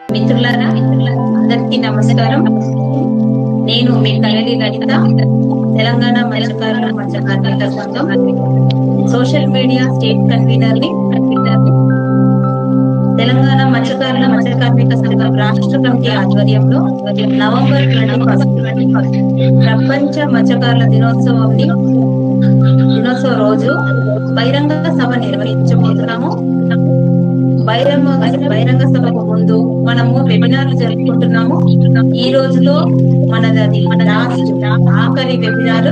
మిత్రులారా అందరికీ నమస్కారం నేను మీ కళ్యాణి లలిత తెలంగాణ మత్స్యకారుల మత్స్యకారుల సంఘం సోషల్ మీడియా స్టేట్ కన్వీనర్ ని తెలంగాణ మత్స్యకారుల మత్స్య కార్మిక సంఘం రాష్ట్ర కమిటీ ఆధ్వర్యంలో నవంబర్ ట్వంటీ ఫస్ట్ ప్రపంచ మత్స్యకారుల దినోత్సవం దినోత్సవ రోజు బహిరంగ సభ నిర్వహించబోతున్నాము బహిరంగ బహిరంగ సభకు ముందు మనము వెబినార్లు జరుపుకుంటున్నాము ఈ రోజుతో మనది అది లాస్ట్ ఆఖరి వెబినార్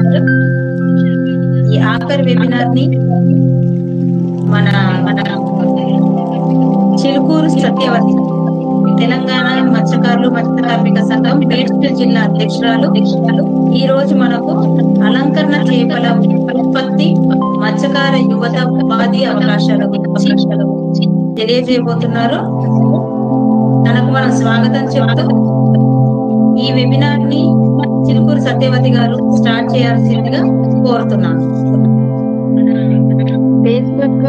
ఈ ఆఖరి వెబినార్ ని మన మన చిలుకూరు సత్యవతి తెలంగాణ మత్స్యకారులు మత్స్య కార్మిక సంఘం మేడ్చల్ జిల్లా అధ్యక్షురాలు ఈ రోజు మనకు అలంకరణ చేపల ఉత్పత్తి మత్స్యకార యువత ఉపాధి అవకాశాల గురించి తెలియజేయబోతున్నారు తనకు మనం స్వాగతం చెబుతూ ఈ వెబినార్ ని చిలుకూరు సత్యవతి గారు స్టార్ట్ చేయాల్సిందిగా కోరుతున్నాను ఫేస్బుక్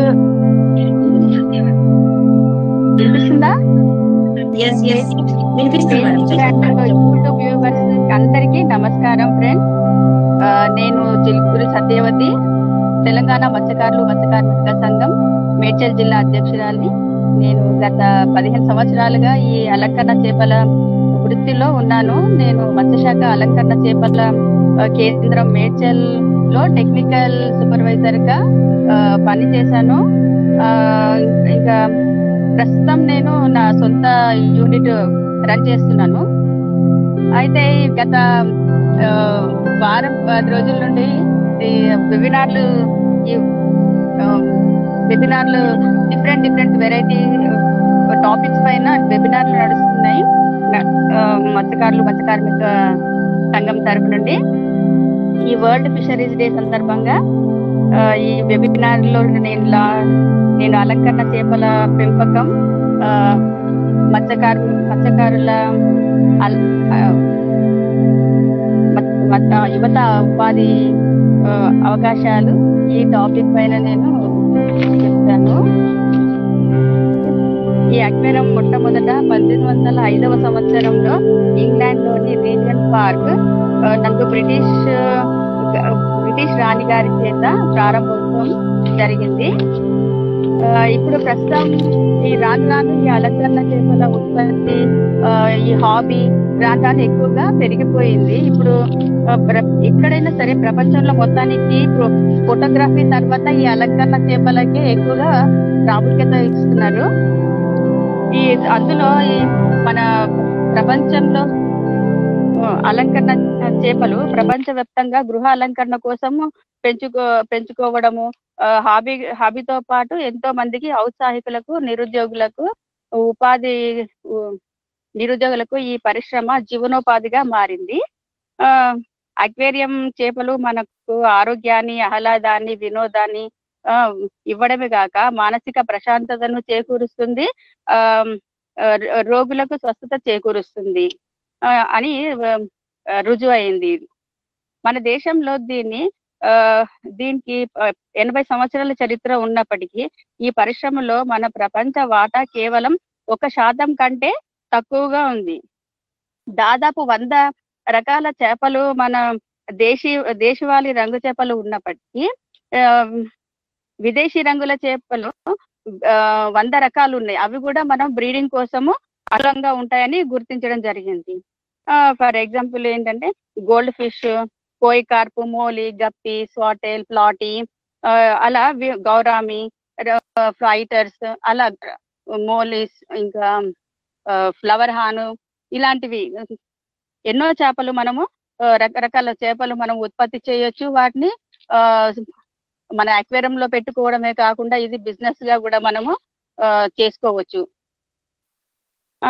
వినిపిస్తుందా ఎస్ ఎస్ వినిపిస్తుంది యూట్యూబ్ వ్యూవర్స్ అందరికీ నమస్కారం ఫ్రెండ్స్ నేను చిలుకూరి సత్యవతి తెలంగాణ మత్స్యకారులు మత్స్యకార్మిక సంఘం మేడ్చల్ జిల్లా అధ్యక్షురాలిని నేను గత పదిహేను సంవత్సరాలుగా ఈ అలంకరణ చేపల వృత్తిలో ఉన్నాను నేను మత్స్యశాఖ అలంకరణ చేపల ఆ, కేంద్రం మేడ్చల్ లో టెక్నికల్ సూపర్వైజర్ గా ఆ, పని చేశాను ఆ, ఇంకా ప్రస్తుతం నేను నా సొంత యూనిట్ రన్ చేస్తున్నాను అయితే ఈ గత ఆ, వారం పది రోజుల నుండి ఈ వెబినార్లు ఈ ఆ, వెబినార్లు డిఫరెంట్ డిఫరెంట్ వెరైటీ టాపిక్స్ పైన వెబినార్లు నడుస్తున్నాయి ఆ, మత్స్యకారులు మత్స్య కార్మిక సంఘం తరపు నుండి ఈ వరల్డ్ ఫిషరీస్ డే సందర్భంగా ఆ, ఈ వెబినార్ లో నేను లా- నేను అలంకరణ చేపల పెంపకం ఆ, మత్స్యకారు మత్స్యకారుల అల్- ఆ, మత్- మత్- యువత ఉపాధి ఆ, అవకాశాలు ఈ టాపిక్ పైన నేను చెప్తాను ఈ అక్వేరం మొట్టమొదట పద్దెనిమిది వందల ఐదవ సంవత్సరంలో ఇంగ్లాండ్ లోని రీజన్ పార్క్ ఆ, నందు బ్రిటిష్ ఆ, బ్రిటిష్ రాణి గారి చేత ప్రారంభోత్సవం జరిగింది ఆ, ఇప్పుడు ప్రస్తుతం ఈ రాను రాను ఈ అలంకరణ చేపల ఉత్పత్తి ఆ, ఈ హాబీ రాను రాను ఎక్కువగా పెరిగిపోయింది ఇప్పుడు ఆ, ప్ర- ఎక్కడైనా సరే ప్రపంచంలో మొత్తానికి ఫో- ఫోటోగ్రఫీ తర్వాత ఈ అలంకరణ చేపలకే ఎక్కువగా ప్రాముఖ్యత ఇస్తున్నారు ఈ అందులో ఈ మన ప్రపంచంలో ఆ, అలంకరణ చేపలు ప్రపంచవ్యాప్తంగా గృహ అలంకరణ కోసము పెంచుకో పెంచుకోవడము ఆ, హాబీ హాబీతో పాటు ఎంతో మందికి ఔత్సాహికులకు నిరుద్యోగులకు ఉపాధి ఉ, నిరుద్యోగులకు ఈ పరిశ్రమ జీవనోపాధిగా మారింది ఆ అక్వేరియం చేపలు మనకు ఆరోగ్యాన్ని ఆహ్లాదాన్ని వినోదాన్ని ఆ, ఇవ్వడమే కాక మానసిక ప్రశాంతతను చేకూరుస్తుంది ఆ ఆ, రోగులకు స్వస్థత చేకూరుస్తుంది ఆ, అని ఆ, రుజువైంది మన దేశంలో దీన్ని ఆ దీనికి ఆ, ఎనభై సంవత్సరాల చరిత్ర ఉన్నప్పటికీ ఈ పరిశ్రమలో మన ప్రపంచ వాటా కేవలం ఒక శాతం కంటే తక్కువగా ఉంది దాదాపు వంద రకాల చేపలు మన దేశీ దేశవాళీ రంగు చేపలు ఉన్నప్పటికీ ఆ, విదేశీ రంగుల చేపలు ఆ, వంద రకాలు ఉన్నాయి అవి కూడా మనం బ్రీడింగ్ కోసము అనువుగా ఉంటాయని గుర్తించడం జరిగింది ఫర్ ఎగ్జాంపుల్ ఏంటంటే gold fish koi carp molly guppy swordtail platy ఆ, అలా వి- గౌరామి ఫైటర్స్ అలా మోలీస్ ఇంకా ఫ్లవర్ హాను ఇలాంటివి ఎన్నో చేపలు మనము ఆ, రకరకాల చేపలు మనం ఉత్పత్తి చేయొచ్చు వాటిని ఆ, మన aquarium లో పెట్టుకోవడమే కాకుండా ఇది బిజినెస్ గా కూడా మనము ఆ, చేసుకోవచ్చు ఆ,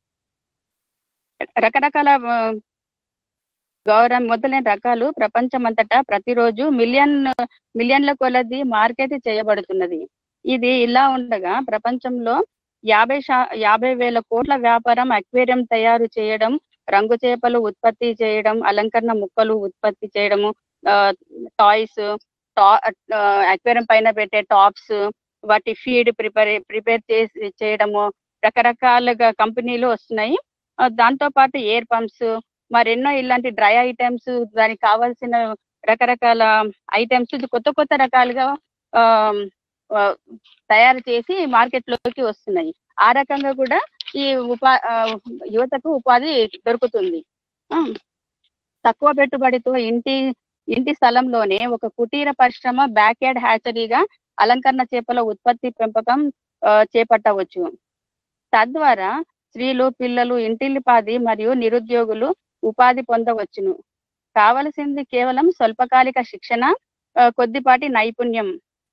రకరకాల ఆ, గౌరవం మొదలైన రకాలు ప్రపంచమంతటా ప్రతిరోజు మిలియన్ మిలియన్ల కొలది మార్కెట్ చేయబడుతున్నది ఇది ఇలా ఉండగా ప్రపంచంలో యాభై శా యాభై వేల కోట్ల వ్యాపారం అక్వేరియం తయారు చేయడం రంగు చేపలు ఉత్పత్తి చేయడం అలంకరణ ముక్కలు ఉత్పత్తి చేయడము టాయ్స్ అక్వేరియం పైన పెట్టే టాప్స్ వాటి ఫీడ్ ప్రిపేర్ ప్రిపేర్ చేసి చేయడము రకరకాలుగా కంపెనీలు వస్తున్నాయి ఆ, దాంతో పాటు ఎయిర్ పంప్స్ మరెన్నో ఇలాంటి డ్రై ఐటమ్స్ దానికి కావాల్సిన రకరకాల ఐటమ్స్ కొత్త కొత్త రకాలుగా ఆ, ఆ, తయారు చేసి మార్కెట్ లోకి వస్తున్నాయి ఆ రకంగా కూడా ఈ ఉపా ఆ, యువతకు ఉపాధి దొరుకుతుంది ఆ, తక్కువ పెట్టుబడితో ఇంటి ఇంటి స్థలంలోనే ఒక కుటీర పరిశ్రమ బ్యాక్ యార్డ్ హ్యాచరీగా అలంకరణ చేపల ఉత్పత్తి పెంపకం ఆ, చేపట్టవచ్చు తద్వారా స్త్రీలు పిల్లలు ఇంటిల్లిపాది మరియు నిరుద్యోగులు ఉపాధి పొందవచ్చును కావలసింది కేవలం స్వల్పకాలిక శిక్షణ ఆ, కొద్దిపాటి నైపుణ్యం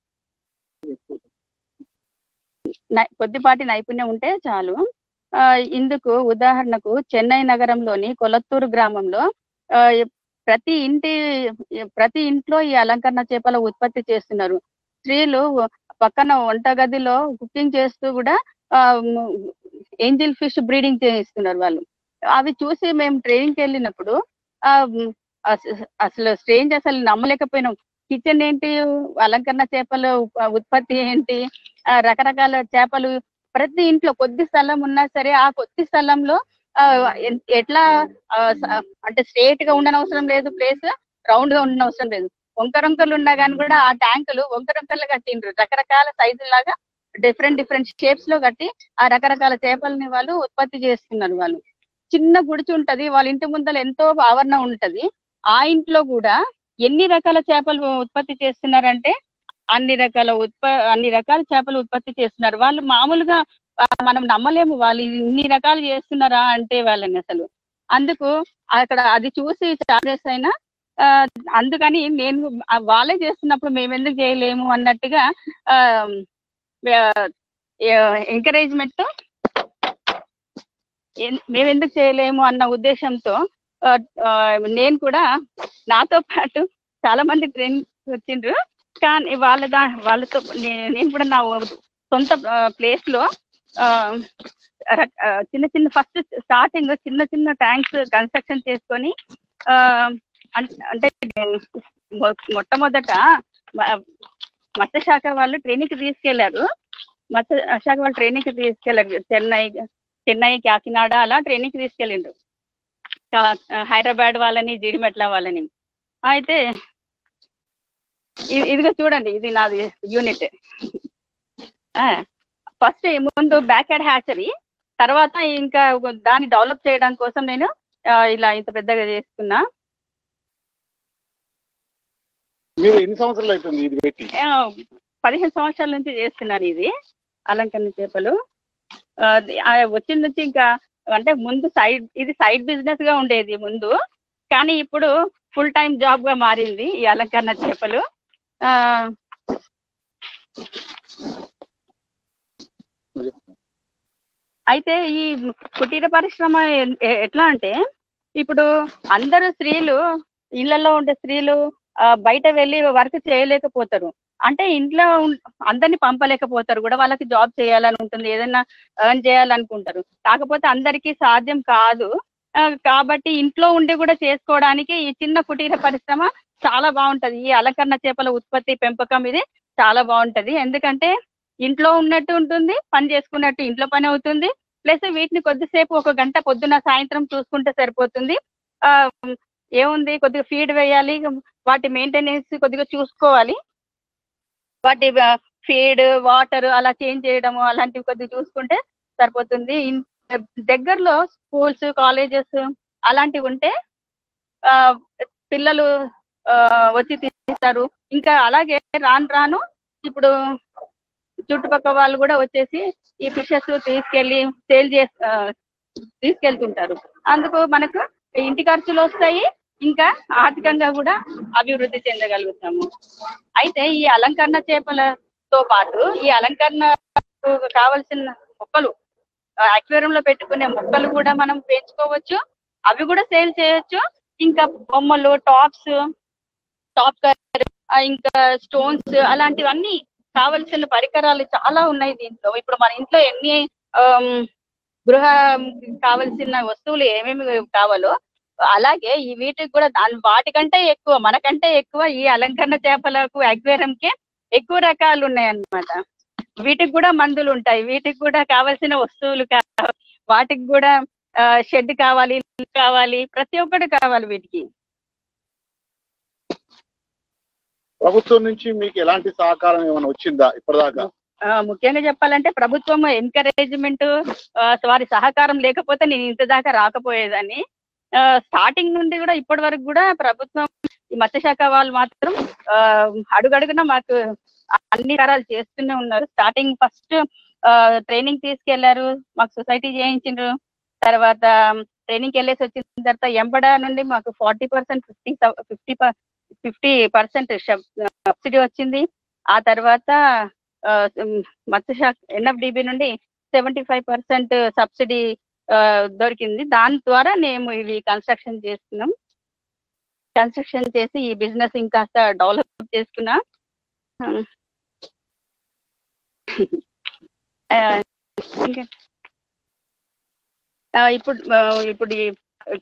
నై- కొద్దిపాటి నైపుణ్యం ఉంటే చాలు ఆ, ఇందుకు ఉదాహరణకు చెన్నై నగరంలోని కొలత్తూరు గ్రామంలో ఆ, ప్రతి ఇంటి ప్రతి ఇంట్లో ఈ అలంకరణ చేపల ఉత్పత్తి చేస్తున్నారు స్త్రీలు పక్కన వంటగదిలో కుకింగ్ చేస్తూ కూడా ఏంజిల్ ఫిష్ బ్రీడింగ్ చేయిస్తున్నారు వాళ్ళు అవి చూసి మేము ట్రైనింగ్కి వెళ్ళినప్పుడు ఆ, మ్, అస- అసలు స్ట్రేంజ్ అసలు నమ్మలేకపోయినాం కిచెన్ ఏంటి అలంకరణ చేపల ఉ- ఉత్పత్తి ఏంటి ఆ, రకరకాల చేపలు ప్రతి ఇంట్లో కొద్ది స్థలం ఉన్నా సరే ఆ కొద్ది స్థలంలో ఆ, ఎన్- ఎట్లా ఆ, స- అంటే స్ట్రేట్ గా ఉండనవసరం లేదు ప్లేస్ రౌండ్ గా ఉండనవసరం లేదు వంకరొంకలు ఉన్నా కానీ కూడా ఆ ట్యాంకులు వంకరొంకలు కట్టిండ్రు రకరకాల సైజు లాగా డిఫరెంట్ డిఫరెంట్ షేప్స్ లో కట్టి ఆ రకరకాల చేపలని వాళ్ళు ఉత్పత్తి చేస్తున్నారు వాళ్ళు చిన్న గుడిచి ఉంటది వాళ్ళ ఇంటి ముందర ఎంతో ఆవరణ ఉంటది ఆ ఇంట్లో కూడా ఎన్ని రకాల చేపలు ఉత్పత్తి చేస్తున్నారంటే అన్ని రకాల ఉత్ప అన్ని రకాల చేపలు ఉత్పత్తి చేస్తున్నారు వాళ్ళు మామూలుగా ఆ, మనం నమ్మలేము వాళ్ళు ఇన్ని రకాలు చేస్తున్నారా అంటే వాళ్ళని అసలు అందుకు అక్కడ అది చూసి చార్జెస్ అయినా ఆ, అందుకని నేను ఆ వాళ్ళే చేస్తున్నప్పుడు మేము ఎందుకు చేయలేము అన్నట్టుగా ఎంకరేజ్మెంట్ తో ఎన్- మేము ఎందుకు చేయలేము అన్న ఉద్దేశంతో ఆ, ఆ, నేను కూడా నాతో పాటు చాలా మంది ట్రైనింగ్ వచ్చిండ్రు కానీ వాళ్ళ దా వాళ్ళతో నే- నేను కూడా నా సొంత ప్లేస్ లో ఆ, రక- ఆ, చిన్న చిన్న ఫస్ట్ స్టార్టింగ్ చిన్న చిన్న ట్యాంక్స్ కన్స్ట్రక్షన్ చేసుకొని ఆ, అన్- అంటే మొ- మొట్టమొదట మ- మత్స్యశాఖ వాళ్ళు ట్రైనింగ్ తీసుకెళ్లారు మత్స్య శాఖ వాళ్ళు ట్రైనింగ్ తీసుకెళ్లారు చెన్నై చెన్నై కాకినాడ అలా ట్రైనింగ్ తీసుకెళ్ళిండ్రు కా- హైదరాబాద్ వాళ్ళని జీడిమెట్ల వాళ్ళని అయితే ఇ- ఇదిగో చూడండి ఇది నాది యూనిట్ ఫస్ట్ ముందు బ్యాక్ యార్డ్ హ్యాచరీ తర్వాత ఇంకా ఒక దాన్ని డెవలప్ చేయడం కోసం నేను ఆ, ఇలా ఇంత పెద్దగా చేసుకున్నా మీరు ఎన్ని సంవత్సరాలు అవుతుంది ఇది పెట్టి ఆ, పదిహేను సంవత్సరాల నుంచి చేస్తున్నాను ఇది అలంకరణ చేపలు ఆ, ది- ఆ, వచ్చిన నుంచి ఇంకా అంటే ముందు సైడ్ ఇది సైడ్ బిజినెస్ గా ఉండేది ముందు కానీ ఇప్పుడు ఫుల్ టైం జాబ్ గా మారింది ఈ అలంకరణ చేపలు ఆ, అయితే ఈ కుటీర పరిశ్రమ ఎ- ఎ- ఎట్లా అంటే ఇప్పుడు అందరు స్త్రీలు ఇళ్లలో ఉండే స్త్రీలు ఆ, బయట వెళ్ళి వర్క్ చేయలేకపోతారు అంటే ఇంట్లో ఉన్- అందరినీ పంపలేకపోతారు కూడా వాళ్ళకి జాబ్ చేయాలని ఉంటుంది ఏదైనా ఎర్న్ చేయాలనుకుంటారు కాకపోతే అందరికీ సాధ్యం కాదు ఆ, కాబట్టి ఇంట్లో ఉండి కూడా చేసుకోవడానికి ఈ చిన్న కుటీర పరిశ్రమ చాలా బాగుంటది ఈ అలంకరణ చేపల ఉత్పత్తి పెంపకం ఇది చాలా బాగుంటది ఎందుకంటే ఇంట్లో ఉన్నట్టు ఉంటుంది పని చేసుకున్నట్టు ఇంట్లో పని అవుతుంది ప్లస్ వీటిని కొద్దిసేపు ఒక గంట పొద్దున సాయంత్రం చూసుకుంటే సరిపోతుంది ఆ, ఏముంది కొద్దిగా ఫీడ్ వేయాలి వాటి మెయింటెనెన్స్ కొద్దిగా చూసుకోవాలి వాటి ఫీడ్ వాటర్ అలా చేంజ్ చేయడము అలాంటివి కొద్దిగా చూసుకుంటే సరిపోతుంది ఇన్- దగ్గరలో స్కూల్స్ కాలేజెస్ అలాంటివి ఉంటే ఆ, పిల్లలు ఆ, వచ్చి తీస్తారు ఇంకా అలాగే రాను రాను ఇప్పుడు చుట్టుపక్కల వాళ్ళు కూడా వచ్చేసి ఈ ఫిషెస్ తీసుకెళ్లి సేల్ చేసి ఆ, తీసుకెళ్తుంటారు అందుకు మనకు ఇంటి ఖర్చులు వస్తాయి ఇంకా ఆర్థికంగా కూడా అభివృద్ధి చెందగలుగుతాము అయితే ఈ అలంకరణ చేపలతో పాటు ఈ అలంకరణ కావలసిన మొక్కలు అక్వేరియం లో పెట్టుకునే మొక్కలు కూడా మనం పెంచుకోవచ్చు అవి కూడా సేల్ చేయొచ్చు ఇంకా బొమ్మలు టాప్స్ టాప్ కలర్ ఇంకా స్టోన్స్ అలాంటివన్నీ కావలసిన పరికరాలు చాలా ఉన్నాయి దీంట్లో ఇప్పుడు మన ఇంట్లో ఎన్ని ఆమ్, గృహ కావలసిన వస్తువులు ఏమేమి కావాలో అలాగే ఈ వీటికి కూడా దాని వాటికంటే ఎక్కువ మనకంటే ఎక్కువ ఈ అలంకరణ చేపలకు aquarium కి ఎక్కువ రకాలు ఉన్నాయి అన్నమాట వీటికి కూడా మందులు ఉంటాయి వీటికి కూడా కావాల్సిన వస్తువులు కా- వాటికి కూడా షెడ్ కావాలి ఇల్లు కావాలి ప్రతి ఒక్కటి కావాలి వీటికి ప్రభుత్వం నుంచి మీకు ఎలాంటి సహకారం ఏమైనా వచ్చిందా ఇప్పటిదాకా ఆ, ముఖ్యంగా చెప్పాలంటే ప్రభుత్వం ఎంకరేజ్మెంట్ వారి సహకారం లేకపోతే నేను ఇంత దాకా రాకపోయేదాన్ని స్టార్టింగ్ నుండి కూడా ఇప్పటి వరకు కూడా ప్రభుత్వం ఈ మత్స్యశాఖ వాళ్ళు మాత్రం ఆ, అడుగడుగున మాకు అన్ని కారాలు చేస్తూనే ఉన్నారు స్టార్టింగ్ ఫస్ట్ ట్రైనింగ్ తీసుకెళ్లారు మాకు సొసైటీ చేయించిండ్రు తర్వాత ట్రైనింగ్ వెళ్ళేసి వచ్చిన తర్వాత ఎంబడ నుండి మాకు forty percent fifty fifty fifty percent subsidy వచ్చింది ఆ తర్వాత ఆ, ఉమ్, మత్స్యశాఖ ఎన్ఎఫ్డిబి నుండి సెవెంటీ ఫైవ్ పర్సెంట్ సబ్సిడీ ఆ, దొరికింది దాని ద్వారా మేము ఇవి కన్స్ట్రక్షన్ చేస్తున్నాం కన్స్ట్రక్షన్ చేసి ఈ బిజినెస్ ఇంకాస్త డెవలప్ చేసుకున్నా ఆ, ఇంకా ఆ, ఇప్పుడు ఆ, ఇప్పుడు ఈ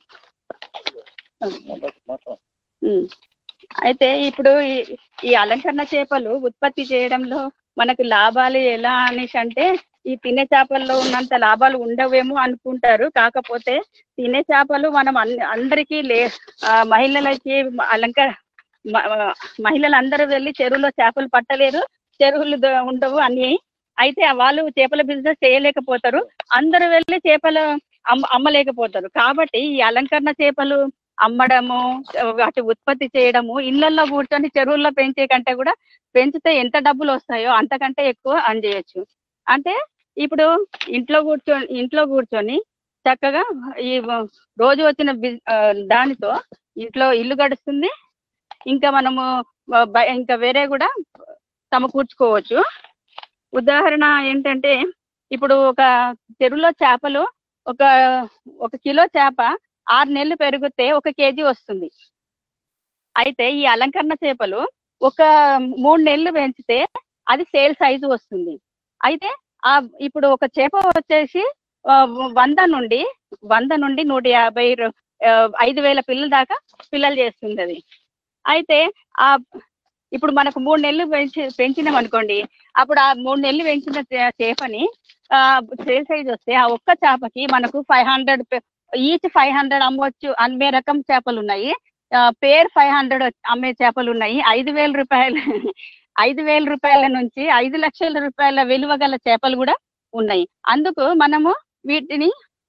ఉమ్. అయితే ఇప్పుడు ఈ- ఈ అలంకరణ చేపలు ఉత్పత్తి చేయడంలో మనకు లాభాలు ఎలా అనేసి అంటే ఈ తినే చేపల్లో ఉన్నంత లాభాలు ఉండవేమో అనుకుంటారు కాకపోతే తినే చేపలు మనం అన్ని అందరికీ లే ఆ, మహిళలకి అలంకర మ- మహిళలు అందరూ వెళ్ళి చెరువులో చేపలు పట్టలేరు చెరువులు ద- ఉండవు అన్ని అయితే వాళ్ళు చేపల బిజినెస్ చేయలేకపోతారు అందరూ వెళ్ళి చేపలు అమ్మ అమ్మలేకపోతారు కాబట్టి ఈ అలంకరణ చేపలు అమ్మడము వాటి ఉత్పత్తి చేయడము ఇళ్లలో కూర్చొని చెరువుల్లో పెంచే కంటే కూడా పెంచితే ఎంత డబ్బులు వస్తాయో అంతకంటే ఎక్కువ అన్ చేయొచ్చు అంటే ఇప్పుడు ఇంట్లో కూర్చొని ఇంట్లో కూర్చొని చక్కగా ఈ రోజు వచ్చిన బిజ్- ఆ, దానితో ఇంట్లో ఇల్లు గడుస్తుంది ఇంకా మనము ఆ, బయ- ఇంకా వేరే కూడా సమకూర్చుకోవచ్చు ఉదాహరణ ఏంటంటే ఇప్పుడు ఒక చెరువులో చేపలు ఒక ఒక కిలో చేప ఆరు నెలలు పెరిగితే ఒక కేజీ వస్తుంది అయితే ఈ అలంకరణ చేపలు ఒక మూడు నెలలు పెంచితే అది సేల్ సైజు వస్తుంది అయితే ఆ ఇప్పుడు ఒక చేప వచ్చేసి ఆ, వంద నుండి వంద నుండి నూట యాభై రు- ఆ, ఐదు వేల పిల్లల దాకా పిల్లలు చేస్తుంది అది అయితే ఆ ఇప్పుడు మనకు మూడు నెలలు పెంచి పెంచినాం అనుకోండి అప్పుడు ఆ మూడు నెలలు పెంచిన చే- చేపని సేల్ సైజ్ వస్తే ఆ ఒక్క చేపకి మనకు five hundred each five hundred అమ్మవచ్చు అమ్మే రకం చేపలు ఉన్నాయి పేర్ ఫైవ్ హండ్రెడ్ అమ్మే చేపలు ఉన్నాయి ఐదు వేల రూపాయలు ఐదు వేల రూపాయల నుంచి ఐదు లక్షల రూపాయల విలువ గల చేపలు కూడా ఉన్నాయి అందుకు మనము వీటిని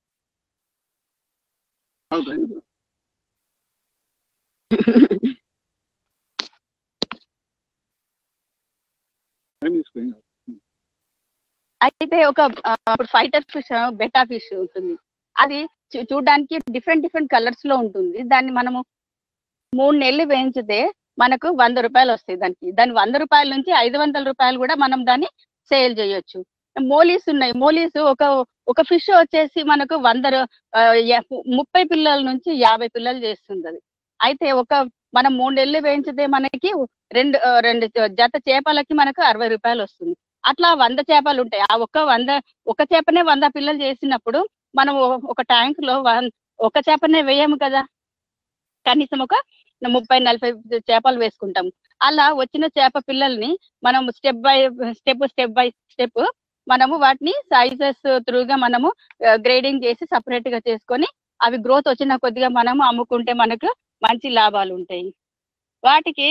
అయితే ఒక ఆ, ఇప్పుడు ఫైటర్ ఫిష్ బెటా ఫిష్ ఉంటుంది అది చూ- చూడడానికి డిఫరెంట్ డిఫరెంట్ కలర్స్ లో ఉంటుంది దాన్ని మనము మూడు నెలలు వేయించితే మనకు వంద రూపాయలు వస్తాయి దానికి దాని వంద రూపాయల నుంచి ఐదు వందల రూపాయలు కూడా మనం దాన్ని సేల్ చేయొచ్చు మోలీస్ ఉన్నాయి మోలీస్ ఒక ఒక ఫిష్ వచ్చేసి మనకు వంద రు- ఆ, యా- ముప్పై పిల్లల నుంచి యాభై పిల్లలు చేస్తుంది అది అయితే ఒక మనం మూడు నెలలు వేయించితే మనకి రెండు ఆ, రెండు జత చేపలకి మనకు అరవై రూపాయలు వస్తుంది అట్లా వంద చేపలు ఉంటాయి ఆ ఒక్క వంద ఒక చేపనే వంద పిల్లలు చేసినప్పుడు మనం ఒ- ఒక ట్యాంక్ లో వన్- ఒక చేపనే వేయము కదా కనీసం ఒక ముప్పై నలభై చేపలు వేసుకుంటాం అలా వచ్చిన చేప పిల్లల్ని మనం step by step step by step మనము వాటిని సైజెస్ త్రూగా మనము గ్రేడింగ్ చేసి సపరేట్ గా చేసుకొని అవి గ్రోత్ వచ్చిన కొద్దిగా మనము అమ్ముకుంటే మనకు మంచి లాభాలు ఉంటాయి వాటికి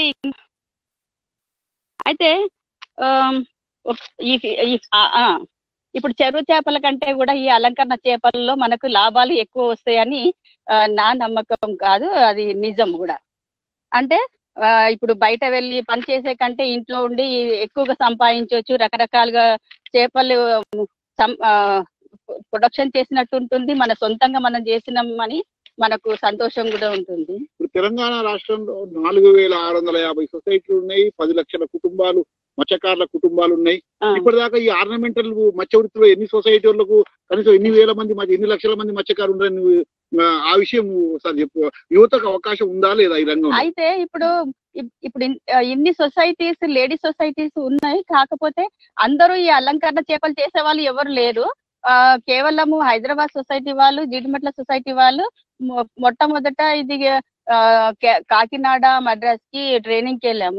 అయితే ఆమ్, ఒక- ఈ ఈ- ఆ, ఆ, ఇప్పుడు చెరువు చేపల కంటే కూడా ఈ అలంకరణ చేపలలో మనకు లాభాలు ఎక్కువ వస్తాయని ఆ, నా నమ్మకం కాదు అది నిజం కూడా అంటే ఆ, ఇప్పుడు బయట వెళ్ళి పని చేసే కంటే ఇంట్లో ఉండి ఎక్కువగా సంపాదించవచ్చు రకరకాలుగా చేపలు ప్రొడక్షన్ చేసినట్టు ఉంటుంది మన సొంతంగా మనం చేసినామని మనకు సంతోషం కూడా ఉంటుంది ఇప్పుడు తెలంగాణ రాష్ట్రంలో నాలుగు వేల ఆరు వందల యాభై సొసైటీలు ఉన్నాయి పది లక్షల కుటుంబాలు మత్స్యకారుల కుటుంబాలు ఉన్నాయి ఆ, ఇప్పటిదాకా ఈ ఆర్నమెంటల్ మత్స్య వృత్తిలో ఎన్ని సొసైటీలకు కనీసం ఎన్ని వేల మంది మధ్య ఎన్ని లక్షల మంది మత్స్యకారులు ఉన్నారని నువ్వు, ఆ, ఆ విషయం సార్ చెప్పు యువతకు అవకాశం ఉందా లేదా ఈ రంగంలో అయితే ఇప్పుడు ఇప్- ఇప్పుడు ఇన్- ఆ, ఇన్ని సొసైటీస్ లేడీ సొసైటీస్ ఉన్నాయి కాకపోతే అందరూ ఈ అలంకరణ చేపలు చేసే వాళ్ళు ఎవరు లేరు ఆ కేవలము హైదరాబాద్ సొసైటీ వాళ్ళు జీడిమెట్ల సొసైటీ వాళ్ళు మొ- మొట్టమొదట ఇది ఆ, కే- కాకినాడ మద్రాస్ కి ట్రైనింగ్ కి వెళ్ళాము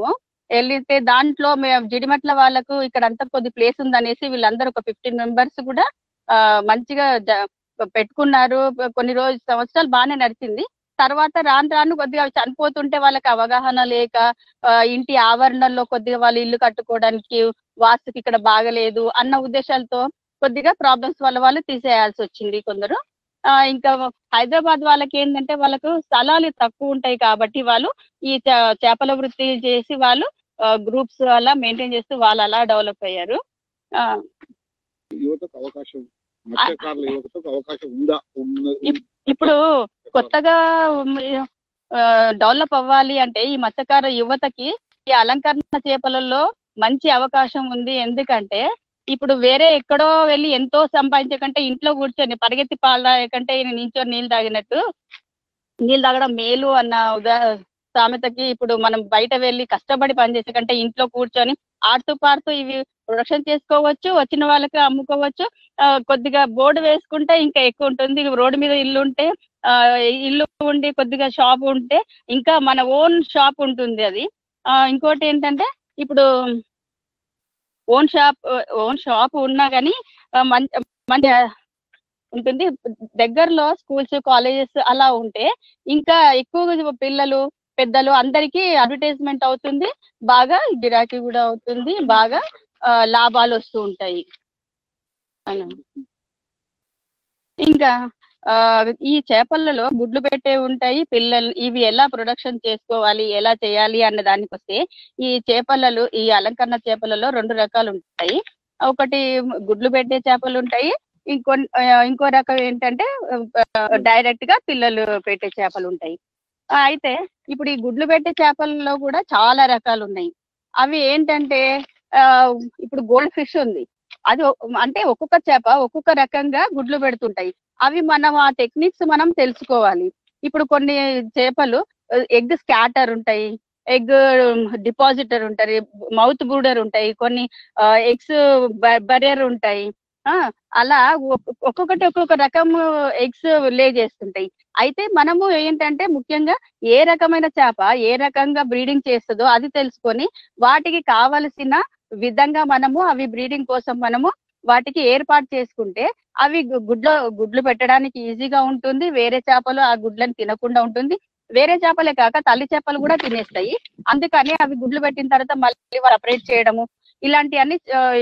వెళ్తే దాంట్లో మేము జిడిమట్ల వాళ్ళకు ఇక్కడ అంతా కొద్ది ప్లేస్ ఉందనేసి వీళ్ళందరూ ఒక ఫిఫ్టీన్ మెంబర్స్ కూడా ఆ, మంచిగా జ- పెట్టుకున్నారు కొన్ని రోజు సంవత్సరాలు బాగానే నడిచింది తర్వాత రాను రాను కొద్దిగా అవి చనిపోతుంటే వాళ్ళకి అవగాహన లేక ఆ, ఇంటి ఆవరణలో కొద్దిగా వాళ్ళు ఇల్లు కట్టుకోవడానికి వాస్తుకి ఇక్కడ బాగలేదు అన్న ఉద్దేశాలతో కొద్దిగా ప్రాబ్లమ్స్ వల్ల వాళ్ళు తీసేయాల్సి వచ్చింది కొందరు ఆ, ఇంకా హైదరాబాద్ వాళ్ళకి ఏంటంటే వాళ్ళకు స్థలాలు తక్కువ ఉంటాయి కాబట్టి వాళ్ళు ఈ చే- చేపల వృత్తి చేసి వాళ్ళు గ్రూప్స్ అలా మెయింటైన్ చేస్తూ వాళ్ళు అలా డెవలప్ అయ్యారు ఆ, యువతకు అవకాశం మత్స్యకారుల యువతకు అవకాశం ఉందా ఉన్న- ఇప్పుడు కొత్తగా డెవలప్ అవ్వాలి అంటే ఈ మత్స్యకార యువతకి ఈ అలంకరణ చేపలలో మంచి అవకాశం ఉంది ఎందుకంటే ఇప్పుడు వేరే ఎక్కడో వెళ్ళి ఎంతో సంపాదించే కంటే ఇంట్లో కూర్చొని పరిగెత్తి పాలు తాగే కంటే ఈయన నించొని నీళ్ళు తాగినట్టు నీళ్ళు తాగడం మేలు అన్న ఉదా సామెతకి ఇప్పుడు మనం బయట వెళ్ళి కష్టపడి పనిచేసే కంటే ఇంట్లో కూర్చొని ఆడుతూ పాడుతూ ఇవి ప్రొడక్షన్ చేసుకోవచ్చు వచ్చిన వాళ్ళకి అమ్ముకోవచ్చు ఆ, కొద్దిగా బోర్డు వేసుకుంటే ఇంకా ఎక్కువ ఉంటుంది రోడ్డు మీద ఇల్లు ఉంటే ఆ, ఇల్లు ఉండి కొద్దిగా షాప్ ఉంటే ఇంకా మన ఓన్ షాప్ ఉంటుంది అది ఆ, ఇంకోటి ఏంటంటే ఇప్పుడు ఓన్ షాప్ ఓన్ షాప్ ఉన్నా కానీ మంచి మంచి ఉంటుంది దగ్గరలో స్కూల్స్ కాలేజెస్ అలా ఉంటే ఇంకా ఎక్కువ పిల్లలు పెద్దలు అందరికీ అడ్వర్టైజ్మెంట్ అవుతుంది బాగా గిరాకీ కూడా అవుతుంది బాగా ఆ, లాభాలు వస్తూ ఉంటాయి అలా. ఇంకా ఆ ఈ చేపలలో గుడ్లు పెట్టే ఉంటాయి పిల్లలు ఇవి ఎలా ప్రొడక్షన్ చేసుకోవాలి ఎలా చేయాలి అన్న దానికి వస్తే ఈ చేపలలో ఈ అలంకరణ చేపలలో రెండు రకాలు ఉంటాయి ఒకటి గుడ్లు పెట్టే చేపలు ఉంటాయి ఇంకో ఆ, ఇంకో రకం ఏంటంటే డైరెక్ట్ గా పిల్లలు పెట్టే చేపలు ఉంటాయి ఆ, అయితే ఇప్పుడు ఈ గుడ్లు పెట్టే చేపలలో కూడా చాలా రకాలు ఉన్నాయి అవి ఏంటంటే ఆ, ఇప్పుడు గోల్డ్ ఫిష్ ఉంది అది ఒ- అంటే ఒక్కొక్క చేప ఒక్కొక్క రకంగా గుడ్లు పెడుతుంటాయి అవి మనం ఆ టెక్నిక్స్ మనం తెలుసుకోవాలి ఇప్పుడు కొన్ని చేపలు ఎగ్ స్కాటర్ ఉంటాయి ఎగ్ డిపాజిటర్ ఉంటాయి మౌత్ బూడర్ ఉంటాయి కొన్ని ఎగ్స్ బరియర్ ఉంటాయి ఆ, అలా ఒక్- ఒక్కొక్కటి ఒక్కొక్క రకం ఎగ్స్ లే చేస్తుంటాయి అయితే మనము ఏంటంటే ముఖ్యంగా ఏ రకమైన చేప ఏ రకంగా బ్రీడింగ్ చేస్తుందో అది తెలుసుకొని వాటికి కావలసిన విధంగా మనము అవి బ్రీడింగ్ కోసం మనము వాటికి ఏర్పాటు చేసుకుంటే అవి గు- గుడ్లు గుడ్లు పెట్టడానికి ఈజీగా ఉంటుంది వేరే చేపలు ఆ గుడ్లను తినకుండా ఉంటుంది వేరే చేపలే కాక తల్లి చేపలు కూడా తినేస్తాయి అందుకని అవి గుడ్లు పెట్టిన తర్వాత మళ్ళీ సపరేట్ చేయడము ఇలాంటివన్నీ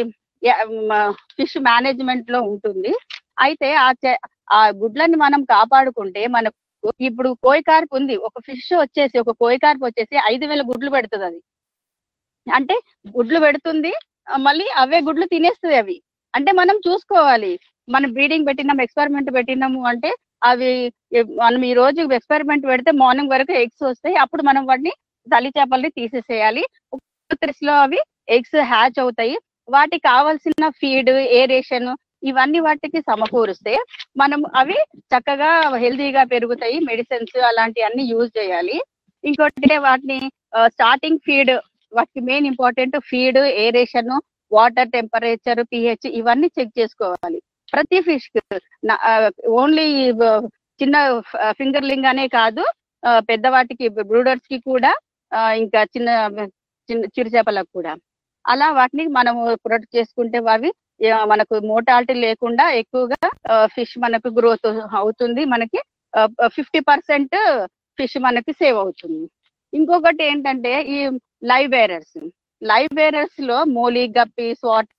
ఫిష్ మేనేజ్మెంట్ లో ఉంటుంది అయితే ఆ చే- ఆ గుడ్లని మనం కాపాడుకుంటే మనకు ఇప్పుడు కోయి కార్ప్ ఉంది ఒక ఫిష్ వచ్చేసి ఒక కోయి కార్ప్ వచ్చేసి ఐదు వేల గుడ్లు పెడుతుంది అది అంటే గుడ్లు పెడుతుంది ఆ, మళ్ళీ అవే గుడ్లు తినేస్తుంది అవి అంటే మనం చూసుకోవాలి మనం బ్రీడింగ్ పెట్టినాం ఎక్స్పెరిమెంట్ పెట్టినాము అంటే అవి ఎ- మనం ఈ రోజు ఎక్స్పెరిమెంట్ పెడితే మార్నింగ్ వరకు ఎగ్స్ వస్తాయి అప్పుడు మనం వాటిని తల్లి చేపల్ని తీసేసేయాలి త్రిస్ లో అవి ఎగ్స్ హ్యాచ్ అవుతాయి వాటికి కావాల్సిన ఫీడ్ ఏరేషన్ ఇవన్నీ వాటికి సమకూరుస్తే మనం అవి చక్కగా హెల్తీగా పెరుగుతాయి మెడిసిన్స్ అలాంటివన్నీ యూజ్ చేయాలి ఇంకోటి వాటిని స్టార్టింగ్ ఫీడ్ వాటికి main important feed aeration water temperature pH ఇవన్నీ చెక్ చేసుకోవాలి ప్రతి ఫిష్ ఓన్లీ చిన్న ఫింగర్లింగ్ అనే కాదు ఆ, పెద్దవాటికి బ్రూడర్స్ కి కూడా ఆ, ఇంకా చిన్న చిన్న చిరు చేపలకు కూడా అలా వాటిని మనము ప్రొటెక్ట్ చేసుకుంటే అవి ఆ, మనకు మోటాలిటీ లేకుండా ఎక్కువగా ఫిష్ మనకు గ్రోత్ అవుతుంది మనకి ఫిఫ్టీ పర్సెంట్ ఫిష్ మనకి సేవ్ అవుతుంది ఇంకొకటి ఏంటంటే ఈ లైవ్ బేరర్స్ లైవ్ బేరర్స్ లో మోలీ గప్పి స్వాట్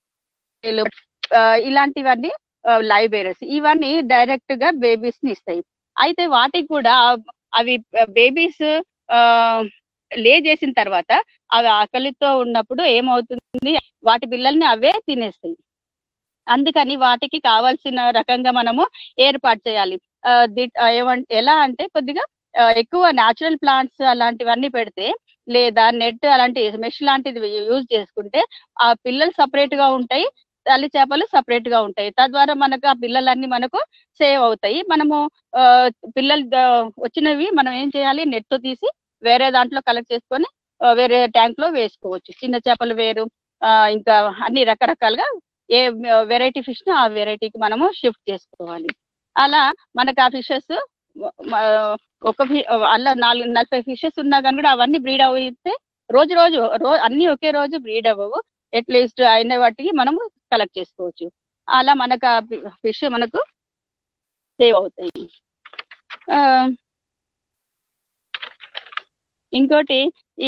ఇలాంటివన్నీ లైవ్ బేరర్స్ ఇవన్నీ డైరెక్ట్ గా బేబీస్ ని ఇస్తాయి అయితే వాటికి కూడా అవి బేబీస్ లే చేసిన తర్వాత అవి ఆకలితో ఉన్నప్పుడు ఏమవుతుంది వాటి పిల్లల్ని అవే తినేస్తాయి అందుకని వాటికి కావాల్సిన రకంగా మనము ఏర్పాటు చేయాలి ఆ, ది- ఆ, ఏమం- ఎలా అంటే కొద్దిగా ఆ, ఎక్కువ న్యాచురల్ ప్లాంట్స్ అలాంటివన్నీ పెడితే లేదా నెట్ అలాంటి మెష్ లాంటిది యూజ్ చేసుకుంటే ఆ పిల్లలు సపరేట్ గా ఉంటాయి తల్లి చేపలు సపరేట్ గా ఉంటాయి తద్వారా మనకు ఆ పిల్లలన్నీ మనకు సేవ్ అవుతాయి మనము ఆ, పిల్లలు ద- వచ్చినవి మనం ఏం చేయాలి నెట్ తో తీసి వేరే దాంట్లో కలెక్ట్ చేసుకొని ఆ, వేరే ట్యాంక్ లో వేసుకోవచ్చు చిన్న చేపలు వేరు ఆ, ఇంకా అన్ని రకరకాలుగా ఏ వెరైటీ ఫిష్ ఆ వెరైటీకి మనము షిఫ్ట్ చేసుకోవాలి అలా మనకు ఆ ఫిషెస్ ఒక fi- అలా నాలుగు నలభై ఫిషెస్ ఉన్నా కానీ కూడా అవన్నీ బ్రీడ్ అయితే రోజు రోజు రో అన్ని ఒకే రోజు బ్రీడ్ అవ్వవు అట్లీస్ట్ అయిన వాటికి మనము కలెక్ట్ చేసుకోవచ్చు అలా మనకు ఆ ఫిష్ మనకు సేవ్ అవుతాయి ఆ, ఇంకోటి ఈ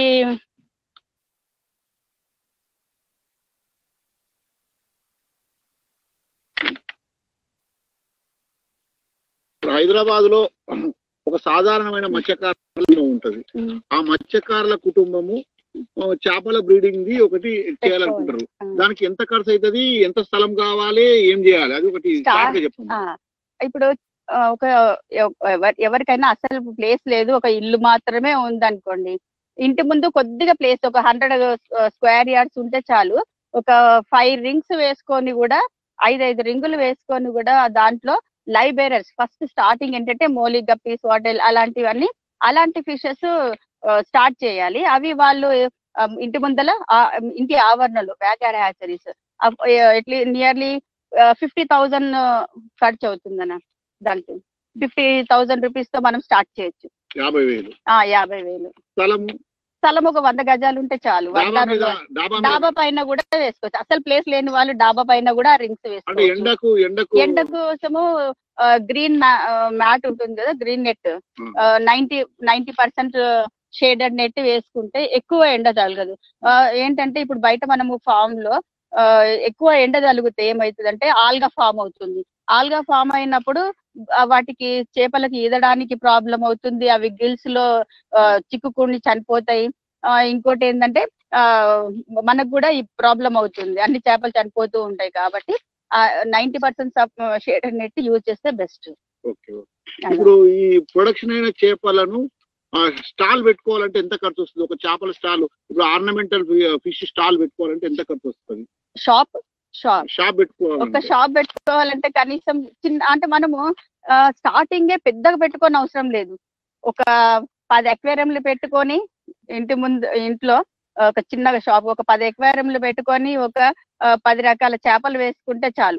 హైదరాబాద్ లో ఒక సాధారణమైన మత్స్యకారుల కుటుంబం ఉంటది ఉమ్, ఆ మత్స్యకారుల కుటుంబము ఆ, చేపల బ్రీడింగ్ ది ఒకటి చేయాలనుకుంటారు ఆ. దానికి ఎంత ఖర్చు అవుతుంది ఎంత స్థలం కావాలి ఏం చేయాలి అది ఒకటి Start- షార్ట్ గా చెప్పండి ఆ, ఇప్పుడు ఆ, ఒక ఎవ- ఎవ- ఎవరికైనా అసలు ప్లేస్ లేదు ఒక ఇల్లు మాత్రమే ఉందనుకోండి ఇంటి ముందు కొద్దిగా ప్లేస్ ఒక హండ్రెడ్ స్క్వేర్ యార్డ్స్ ఉంటే చాలు ఒక ఫైవ్ రింగ్స్ వేసుకొని కూడా ఐదు ఐదు రింగులు వేసుకొని కూడా దాంట్లో లైవ్ బేరర్స్ ఫస్ట్ స్టార్టింగ్ ఏంటంటే మోలీ గప్పీస్ వాటెల్ అలాంటివన్నీ అలాంటి ఫిషెస్ స్టార్ట్ చేయాలి అవి వాళ్ళు ఆ, ఇంటి ముందల ఆ, ఇంటి ఆవరణలో బ్యాక్ యార్డ్ హ్యాచరీస్ ఎట్లీ నియర్లీ ఫిఫ్టీ థౌజండ్ ఖర్చు అవుతుందన్న దానికి ఫిఫ్టీ థౌజండ్ రూపీస్ తో మనం స్టార్ట్ చేయొచ్చు యాభై వేలు ఆ యాభై వేలు స్థలము స్థలం ఒక వంద గజాలు ఉంటే చాలు డాబా వంద మీద రెండు- డాబా మీద డాబా పైన కూడా వేసుకోవచ్చు అసలు ప్లేస్ లేని వాళ్ళు డాబా పైన కూడా రింగ్స్ అంటే వేసుకోవచ్చు ఎండకు ఎండకు ఎండ కోసము గ్రీన్ మ్యాట్ ఉంటుంది కదా green net Hmm. Ninety ninety percent shaded net వేసుకుంటే ఎక్కువ ఎండ తగలదు ఆ, ఏంటంటే ఇప్పుడు బయట మనము ఫామ్ లో ఆ, ఎక్కువ ఎండ తగిలితే ఏమవుతుందంటే ఆల్గా ఫామ్ అవుతుంది ఆల్గా ఫామ్ అయినప్పుడు ఆ, వాటికి చేపలకి ఈదడానికి ప్రాబ్లం అవుతుంది అవి గిల్స్ లో ఆ, చిక్కుకుని చనిపోతాయి ఆ, ఇంకోటి ఏంటంటే ఆ మనకు కూడా ఈ ప్రాబ్లం అవుతుంది అన్ని చేపలు చనిపోతూ ఉంటాయి కాబట్టి ninety percent shaded net use చేస్తే బెస్ట్ ఓకే ఇప్పుడు ఈ ప్రొడక్షన్ అయిన చేపలను స్టాల్ పెట్టుకోవాలంటే ఎంత ఖర్చు వస్తుంది ఒక చేపల స్టాల్ ఇప్పుడు ఆర్నమెంటల్ ఫిష్ స్టాల్ పెట్టుకోవాలంటే ఎంత ఖర్చు వస్తుంది షాప్ షాప్ షాప్ ఒక పెట్టుకోవాలంటే షాప్ పెట్టుకోవాలంటే కనీసం చిన్న అంటే మనము స్టార్టింగే పెద్దగా పెట్టుకోని అవసరం లేదు ఒక పది ఎక్వేరియంలు పెట్టుకొని ఇంటి ముందు ఇంట్లో ఒక చిన్నగా షాప్ ఒక పది ఎక్వేరియంలు పెట్టుకొని ఒక ఆ, పది రకాల చేపలు వేసుకుంటే చాలు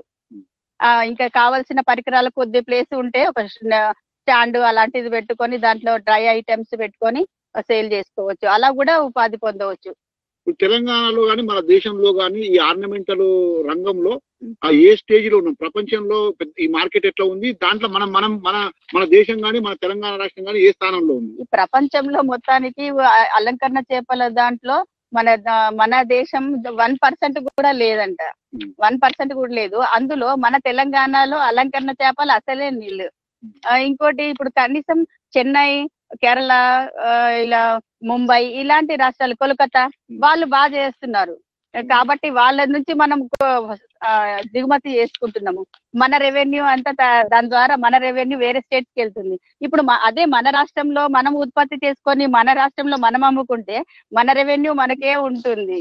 ఆ ఇంకా కావాల్సిన పరికరాల కొద్ది ప్లేస్ ఉంటే ఒక స్టాండ్ అలాంటిది పెట్టుకొని దాంట్లో డ్రై ఐటమ్స్ పెట్టుకొని సేల్ చేసుకోవచ్చు అలా కూడా ఉపాధి పొందవచ్చు ఇప్పుడు తెలంగాణలో కానీ మన దేశంలో కానీ ఈ ఆర్నమెంటల్ రంగంలో ఆ ఏ స్టేజ్ లో ఉన్నాం ప్రపంచంలో పెద్ద ఈ మార్కెట్ ఎట్లా ఉంది దాంట్లో మనం మనం మన మన దేశం కానీ మన తెలంగాణ రాష్ట్రం కానీ ఏ స్థానంలో ఉంది ఈ ప్రపంచంలో మొత్తానికి అ- అలంకరణ చేపల దాంట్లో మన ద- మన దేశం వన్ పర్సెంట్ కూడా లేదంట Hmm. వన్ పర్సెంట్ కూడా లేదు అందులో మన తెలంగాణలో అలంకరణ చేపలు అసలే నీళ్ళు ఆ, ఇంకోటి ఇప్పుడు కనీసం చెన్నై కేరళ ఆ, ఇలా ముంబై ఇలాంటి రాష్ట్రాలు కోల్కతా వాళ్ళు బాగా చేస్తున్నారు కాబట్టి వాళ్ళ నుంచి మనం కో- ఆ, దిగుమతి చేసుకుంటున్నాము మన రెవెన్యూ అంతా దా- దాని ద్వారా మన రెవెన్యూ వేరే స్టేట్స్ కి వెళ్తుంది ఇప్పుడు మ- అదే మన రాష్ట్రంలో మనం ఉత్పత్తి చేసుకొని మన రాష్ట్రంలో మనం అమ్ముకుంటే మన రెవెన్యూ మనకే ఉంటుంది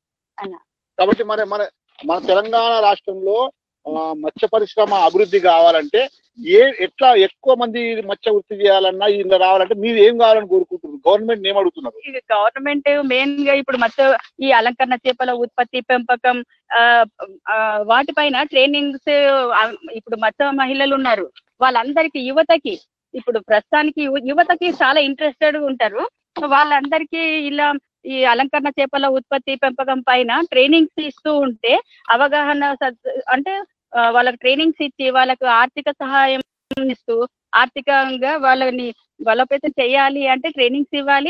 కాబట్టి మరి మన మన తెలంగాణ రాష్ట్రంలో ఆ, మత్స్య పరిశ్రమ అభివృద్ధి కావాలంటే ఏ ఎట్లా ఎక్కువ మంది మత్స్య వృత్తి చేయాలన్నా ఇలా రావాలంటే మీరు ఏం కావాలని కోరుకుంటున్నారు గవర్నమెంట్ ఏం అడుగుతున్నారు ఇది గవర్నమెంట్ మెయిన్ గా ఇప్పుడు మొత్తం ఈ అలంకరణ చేపల ఉత్పత్తి పెంపకం ఆ, ఆ, వాటిపైన ట్రైనింగ్స్ ఇప్పుడు మత్స్య మహిళలు ఉన్నారు వాళ్ళందరికీ యువతకి ఇప్పుడు ప్రస్తుతానికి యు- యువతకి చాలా ఇంట్రెస్టెడ్ ఉంటారు వాళ్ళందరికీ ఇలా ఈ అలంకరణ చేపల ఉత్పత్తి పెంపకం పైన ట్రైనింగ్స్ ఇస్తూ ఉంటే అవగాహన సద్- అంటే ఆ, వాళ్ళకి ట్రైనింగ్స్ ఇచ్చి వాళ్ళకు ఆర్థిక సహాయం ఇస్తూ ఆర్థికంగా వాళ్ళని బలోపేతం చేయాలి అంటే ట్రైనింగ్స్ ఇవ్వాలి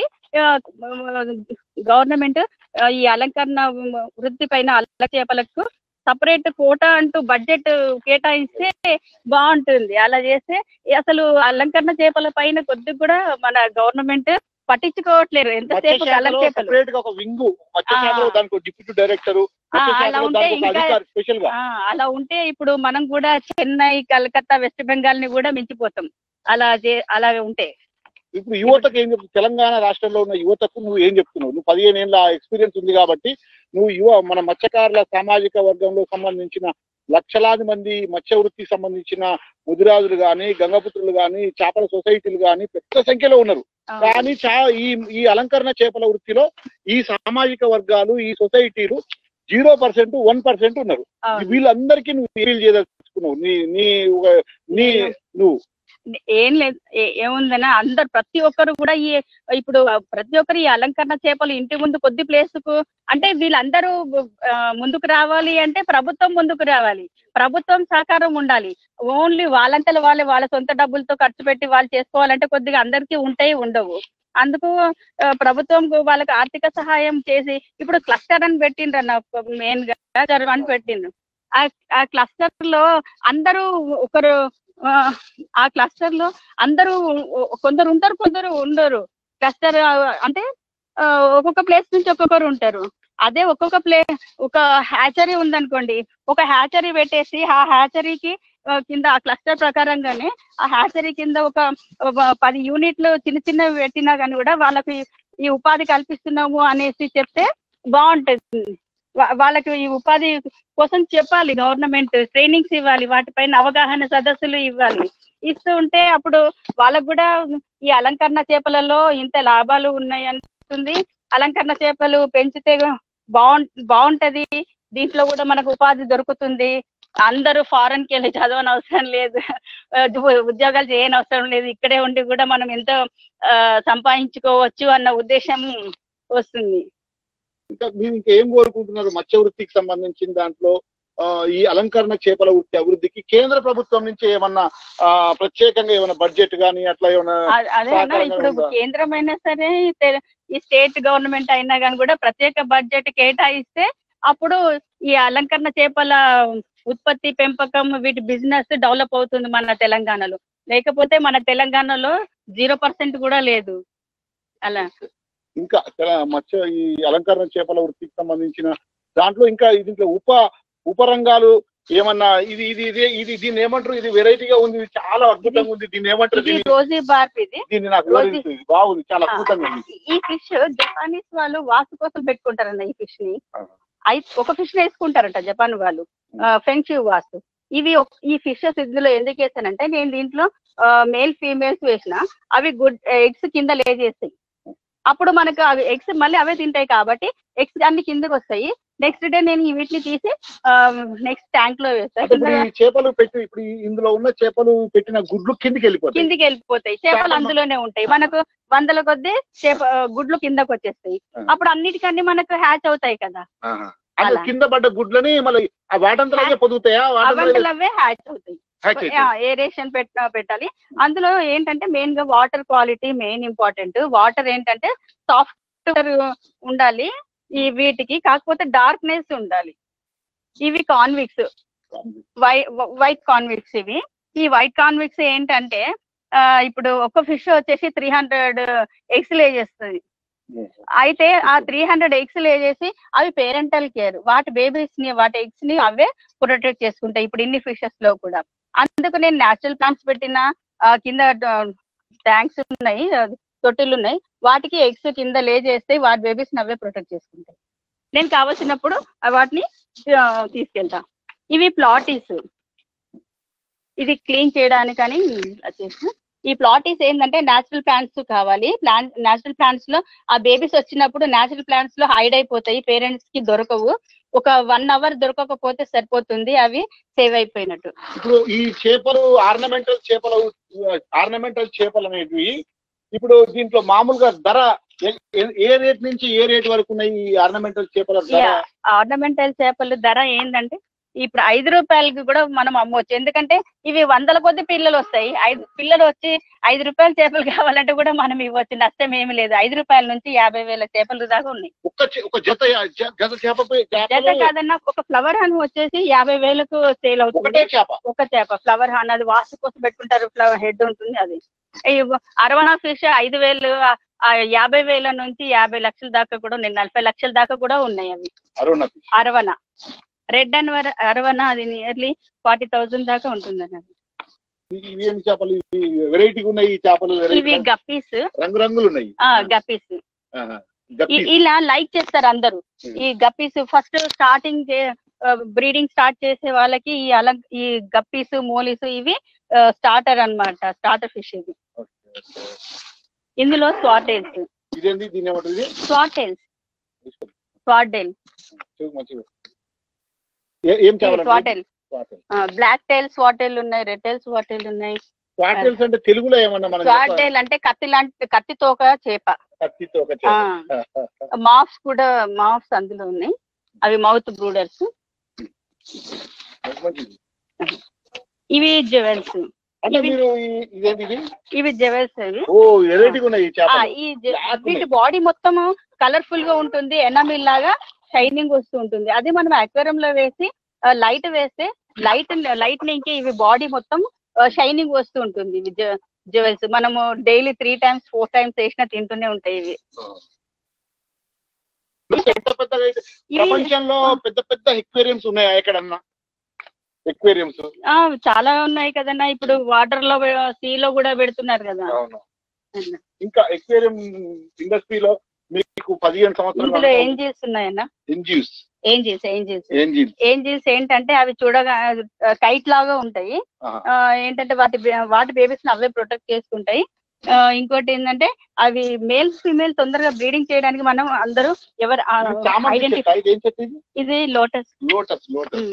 గవర్నమెంట్ ఈ అలంకరణ వృత్తి పైన అల్ల చేపలకు సపరేట్ కోటా అంటూ బడ్జెట్ కేటాయిస్తే బాగుంటుంది అలా చేస్తే అసలు అలంకరణ చేపల పైన కొద్దిగా కూడా మన గవర్నమెంట్ పట్టించుకోవట్లేరు ఎంతసేపు కలర్ చేపలు సెపరేట్ గా ఒక వింగ్ మత్స్య ఆ. శాఖలో దానికి డిప్యూటీ డైరెక్టర్ ఆ, అలా ఉంటే ఇంకా స్పెషల్ గా ఆ, అలా ఉంటే ఇప్పుడు మనం కూడా చెన్నై కలకత్తా వెస్ట్ బెంగాల్ ని కూడా మించిపోతాం అలా చే- అలా ఉంటే ఇప్పుడు యువతకు ఏం చెప్తావు తెలంగాణ రాష్ట్రంలో ఉన్న యువతకు నువ్వు ఏం చెప్తున్నావు నువ్వు పదిహేను ఏళ్ళ ఎక్స్పీరియన్స్ ఉంది కాబట్టి నువ్వు యువ మన మత్స్యకారుల సామాజిక వర్గంలో సంబంధించిన లక్షలాది మంది మత్స్య వృత్తికి సంబంధించిన ముదిరాజులు గాని గంగపుత్రులు గాని చేపల సొసైటీలు గాని పెద్ద సంఖ్యలో ఉన్నారు ఆ, కానీ చా ఈ ఈ అలంకరణ చేపల వృత్తిలో ఈ సామాజిక వర్గాలు ఈ సొసైటీలు జీరో పర్సెంట్ వన్ పర్సెంట్ ఉన్నారు అవును. వీళ్ళందరికీ నువ్వు ఫీల్ చేయదలుచుకున్నావు నీ నీ ఒక- నీ నువ్వు ఏం లేదు ఏ- ఏముందనా అందరు ప్రతి ఒక్కరు కూడా ఈ ఇప్పుడు ప్రతి ఒక్కరు ఈ అలంకరణ చేపలు ఇంటి ముందు కొద్ది ప్లేస్ కు అంటే వీళ్ళందరూ ఆ, ముందుకు రావాలి అంటే ప్రభుత్వం ముందుకు రావాలి ప్రభుత్వం సహకారం ఉండాలి ఓన్లీ వాళ్ళంతలో వాళ్ళే వాళ్ళ సొంత డబ్బులతో ఖర్చు పెట్టి వాళ్ళు చేసుకోవాలంటే కొద్దిగా అందరికీ ఉంటాయి ఉండవు అందుకు ఆ, ప్రభుత్వం వాళ్ళకి ఆర్థిక సహాయం చేసి ఇప్పుడు క్లస్టర్ అని పెట్టిండ్రు అన్న మెయిన్ గా cluster అని పెట్టిండ్రు ఆ ఆ క్లస్టర్ లో అందరూ ఒకరు ఆ, ఆ క్లస్టర్ లో అందరూ కొందరు ఉంటారు కొందరు ఉండరు క్లస్టర్ అంటే ఆ, ఒక్కొక్క ప్లేస్ నుంచి ఒక్కొక్కరు ఉంటారు అదే ఒక్కొక్క ప్లే ఒక హ్యాచరీ ఉందనుకోండి ఒక హ్యాచరీ పెట్టేసి ఆ హ్యాచరీకి కింద ఆ క్లస్టర్ ప్రకారంగానే ఆ హ్యాచరీ కింద ఒక ఒక పది యూనిట్లు చిన్న చిన్నవి పెట్టినా కానీ కూడా వాళ్ళకి ఈ ఉపాధి కల్పిస్తున్నాము అనేసి చెప్తే బాగుంటుంది వా- వాళ్ళకి ఈ ఉపాధి కోసం చెప్పాలి గవర్నమెంట్ ట్రైనింగ్స్ ఇవ్వాలి వాటిపైన అవగాహన సదస్సులు ఇవ్వాలి ఇస్తూ ఉంటే అప్పుడు వాళ్ళకు కూడా ఈ అలంకరణ చేపలలో ఇంత లాభాలు ఉన్నాయి అనిపిస్తుంది అలంకరణ చేపలు పెంచితే బాగుం బాగుంటది దీంట్లో కూడా మనకు ఉపాధి దొరుకుతుంది అందరూ ఫారెన్ కి వెళ్ళి చదవని అవసరం లేదు ఆ, ఉద్యోగాలు చేయని అవసరం లేదు ఇక్కడే ఉండి కూడా మనం ఎంతో ఆ, సంపాదించుకోవచ్చు అన్న ఉద్దేశం వస్తుంది ఇంకా మీరు ఇంకేం కోరుకుంటున్నారు మత్స్య వృత్తికి సంబంధించిన దాంట్లో ఆ, ఈ అలంకరణ చేపల వృత్తి అభివృద్ధికి కేంద్ర ప్రభుత్వం నుంచి ఏమన్నా ఆ, ప్రత్యేకంగా ఏమైనా బడ్జెట్ కానీ అట్లా ఏమైనా అ- అదే అన్న సహకారంగా ఇప్పుడు ఉందా? కేంద్రం అయినా సరే ఈ తె- ఈ స్టేట్ గవర్నమెంట్ అయినా కానీ కూడా ప్రత్యేక బడ్జెట్ కేటాయిస్తే అప్పుడు ఈ అలంకరణ చేపల ఉత్పత్తి పెంపకం వీటి బిజినెస్ డెవలప్ అవుతుంది మన తెలంగాణలో లేకపోతే మన తెలంగాణలో జీరో పర్సెంట్ కూడా లేదు అలా ఇంకా తెల- మత్స్య ఈ అలంకరణ చేపల వృత్తికి సంబంధించిన దాంట్లో ఇంకా దీంట్లో ఉప ఉపరంగాలు ఏమన్నా ఇది ఇది ఇది ఇది దీన్ని ఏమంటారు ఇది వెరైటీగా ఉంది ఇది చాలా అద్భుతంగా ఉంది దీన్ని ఏమంటారు ఇది దీన్ని రోజీ బార్ప్ ఇది దీన్ని నాకు రోజీ- వివరించు. బాగుంది చాలా అద్భుతంగా ఉంది ఈ ఫిష్ జపానీస్ వాళ్ళు వాసు కోసం పెట్టుకుంటారన్న ఈ ఫిష్ ని ఆ. అయి ఒక ఫిష్ వేసుకుంటారంట జపాన్ వాళ్ళు ఫెంక్షు వాసు ఇవి ఒక- ఈ ఫిషెస్ ఇందులో ఎందుకు వేసానంటే నేను దీంట్లో మేల్ ఫీమేల్స్ వేసిన అవి గుడ్ ఎగ్స్ కింద లే చేస్తాయి అప్పుడు మనకు అవి ఎగ్స్ మళ్ళీ అవే తింటాయి కాబట్టి ఎగ్స్ అన్ని కిందకి వస్తాయి నెక్స్ట్ డే నేను ఈ వీటిని తీసి నెక్స్ట్ ట్యాంక్ లో అంటే వేస్తాను ఇప్పుడు ఈ చేపలు పెట్టి ఇప్పుడు ఈ- ఇందులో ఉన్న చేపలు పెట్టిన గుడ్లు కిందికి వెళ్ళిపోతాయి కిందికి వెళ్ళిపోతాయి చేపలు చేపలు- అందులోనే ఉంటాయి మనకు వందల కొద్దీ చేప గుడ్లు కిందకు వచ్చేస్తాయి ఆ. అప్పుడు అన్నిటికన్నీ మనకు హ్యాచ్ అవుతాయి కదా ఆహా. అంటే అలా. కింద పడ్డ గుడ్లని మళ్ళీ ఆ వాటంతలాగే పొదుగుతాయా వాటంతలాగే అవంతలు అవే హ్యాచ్ అవుతాయి hatch అవుతాయి. ఏరేషన్ పెట్ట పెట్టాలి అందులో ఏంటంటే మెయిన్ గా water quality main important water ఏంటంటే సాఫ్ట్ ఉండాలి ఈ వీటికి కాకపోతే డార్క్నెస్ ఉండాలి ఇవి కాన్విక్స్ వై వైట్ కాన్విక్స్ ఇవి ఈ వైట్ కాన్విక్స్ ఏంటంటే ఆ, ఇప్పుడు ఒక ఫిష్ వచ్చేసి త్రీ హండ్రెడ్ ఎగ్స్ లే చేస్తుంది అయితే ఆ త్రీ హండ్రెడ్ ఎగ్స్ లే చేసి అవి పేరెంటల్ కేర్ వాటి బేబీస్ ని వాటి ఎగ్స్ ని అవే ప్రొటెక్ట్ చేసుకుంటాయి ఇప్పుడు ఇన్ని ఫిషెస్ లో కూడా అందుకు నేను నేచురల్ ప్లాంట్స్ పెట్టిన ఆ, కింద ట్యాంక్స్ ఉన్నాయి ఆ, తొట్టిలు ఉన్నాయి వాటికి ఎగ్స్ కింద లే చేస్తే వాటి బేబీస్ ని అవే ప్రొటెక్ట్ చేసుకుంటాయి నేను కావాల్సినప్పుడు ఆ వాటిని ఆ, తీసుకెళ్తా ఇవి ప్లాటీస్ ఇది క్లీన్ చేయడానికని ఇలా చేసిన ఈ ప్లాటీస్ ఏంటంటే నేచురల్ ప్లాంట్స్ కావాలి ప్లాంట్ నేచురల్ ప్లాంట్స్ లో ఆ బేబీస్ వచ్చినప్పుడు నేచురల్ ప్లాంట్స్ లో హైడ్ అయిపోతాయి పేరెంట్స్ కి దొరకవు ఒక వన్ అవర్ దొరకకపోతే సరిపోతుంది అవి సేవ్ అయిపోయినట్టు ఇప్పుడు ఈ చేపలు ఆర్నమెంటల్ చేపలు ఆర్నమెంటల్ చేపలు అనేటివి ఇప్పుడు దీంట్లో మామూలుగా ధర ఏ- ఏ- ఏ రేట్ నుంచి ఏ రేట్ వరకు ఉన్నాయి ఈ ఆర్నమెంటల్ చేపల ధర ఆర్నమెంటల్ చేపలు ధర ఏంటంటే ఇప్పుడు ఐదు రూపాయలకి కూడా మనం అమ్మవచ్చు ఎందుకంటే ఇవి వందల కొద్ది పిల్లలు వస్తాయి ఐదు పిల్లలు వచ్చి ఐదు రూపాయల చేపలు కావాలంటే కూడా మనం ఇవ్వచ్చు నష్టం ఏమి లేదు ఐదు రూపాయల నుంచి యాభై వేల చేపలు దాకా ఉన్నాయి ఒక్క చే- ఒక జత జ- జత చేప జత చేపలు కాదన్నా ఒక ఫ్లవర్ హాన్ వచ్చేసి యాభై వేలకు సేల్ అవుతుంది ఒకటే చేప ఒక చేప ఫ్లవర్ హాన్ అది వాసు కోసం పెట్టుకుంటారు ఫ్లవర్ హెడ్ ఉంటుంది అది ఈ అరవణ ఫిష్ ఐదు వేలు ఆ- ఆ యాభై వేల నుంచి యాభై లక్షల దాకా కూడా ఉన్నాయి నలభై లక్షల దాకా కూడా ఉన్నాయి అవి arowana fish. Arowana red and arowana అది నియర్లీ ఫార్టీ థౌసండ్ దాకా ఉంటుంది అన్నది ఇవి ఇవి ఏం చేపలు ఇవి వెరైటీగా ఉన్నాయి ఈ చేపలు ఇవి variety గప్పీస్ రంగు రంగులు ఉన్నాయి ఆ గప్పీస్ ఆహా. ఈ- గప్పి ఇలా లైక్ చేస్తారు అందరూ Hmm. ఈ guppies first starting breeding start చేసే వాళ్ళకి ఈ అల ఈ గప్పీస్ మోలీస్ ఇవి స్టార్టర్ అన్నమాట స్టార్టర్ ఫిష్ ఇది ఇందులో స్వాటైల్స్ ఇదేంటి దీని ఏమంటారు ఇది స్వాటైల్స్ స్వాటైల్ చూడు మంచిగా ఏ- ఏం చేపలు స్వాటైల్ స్వాటైల్. బ్లాక్ టైల్ స్వాటైల్ ఉన్నాయి రెడ్ టైల్ స్వాటైల్ ఉన్నాయి స్వాటేల్స్ అంటే తెలుగులో ఏమన్నా మనం చెప్పాలి? స్వాటేల్ అంటే కత్తి లాంటి కత్తి తోక చేప కత్తితో ఒక ఆ, చేప. మాఫ్స్ కూడా మాఫ్స్ అందులో ఉన్నాయి అవి మౌత్ బ్రూడర్స్ మంచిది. ఇవి జెవెల్స్ అంటే మీరు ఈ- ఇదేంటి ఇది ఇవి జెవెల్స్ ఇవి ఓ వెరైటీగా ఉన్నాయి ఈ ఆ, చేపలు ఈ జె- Black వీటి ఉన్నాయి. బాడీ మొత్తం కలర్ఫుల్ గా ఉంటుంది ఎనామిల్ లాగా షైనింగ్ వస్తూ ఉంటుంది అదే మనం అక్వేరియం లో వేసి లైట్ వేస్తే లైట్ లైట్నింగ్ కి ఇవి బాడీ మొత్తం షైనింగ్ వస్తూ ఉంటుంది ఇవి జెవెల్స్ మనము daily three times four times వేసినా తింటూనే ఉంటాయి ఇవి పెద్ద పెద్దగా అయితే ఇవి ప్రపంచంలో పెద్ద పెద్ద ఎక్వేరియంస్ ఉన్నాయా ఎక్కడన్నా ఎక్వేరియంస్ ఆ, చాలా ఉన్నాయి కదన్నా ఇప్పుడు వాటర్ లో సీ లో కూడా పెడుతున్నారు కదా అవును ఇంకా ఎక్వేరియం ఇండస్ట్రీలో మీకు పదిహేను ఇందులో సంవత్సరాలు ఏంజిల్స్ ఉన్నాయన్నా ఎన్జిఓస్ ఏంజిల్స్ ఏంజిల్స్ ఎన్జిల్ ఏంజిల్స్ ఏంటంటే అవి చూడగా కైట్ లాగా ఉంటాయి ఆ, ఏంటంటే వాటి బే- వాటి బేబీస్ అవే ప్రొటెక్ట్ చేసుకుంటాయి ఆ, ఇంకోటి ఏంటంటే అవి మేల్స్ ఫీమేల్ తొందరగా బ్రీడింగ్ చేయడానికి మనం అందరూ ఎవరు చామంతి ఐడెంటిఫై చెట్టు ఇది ఏం చెట్టు ఇది ఇది లోటస్ లోటస్ లోటస్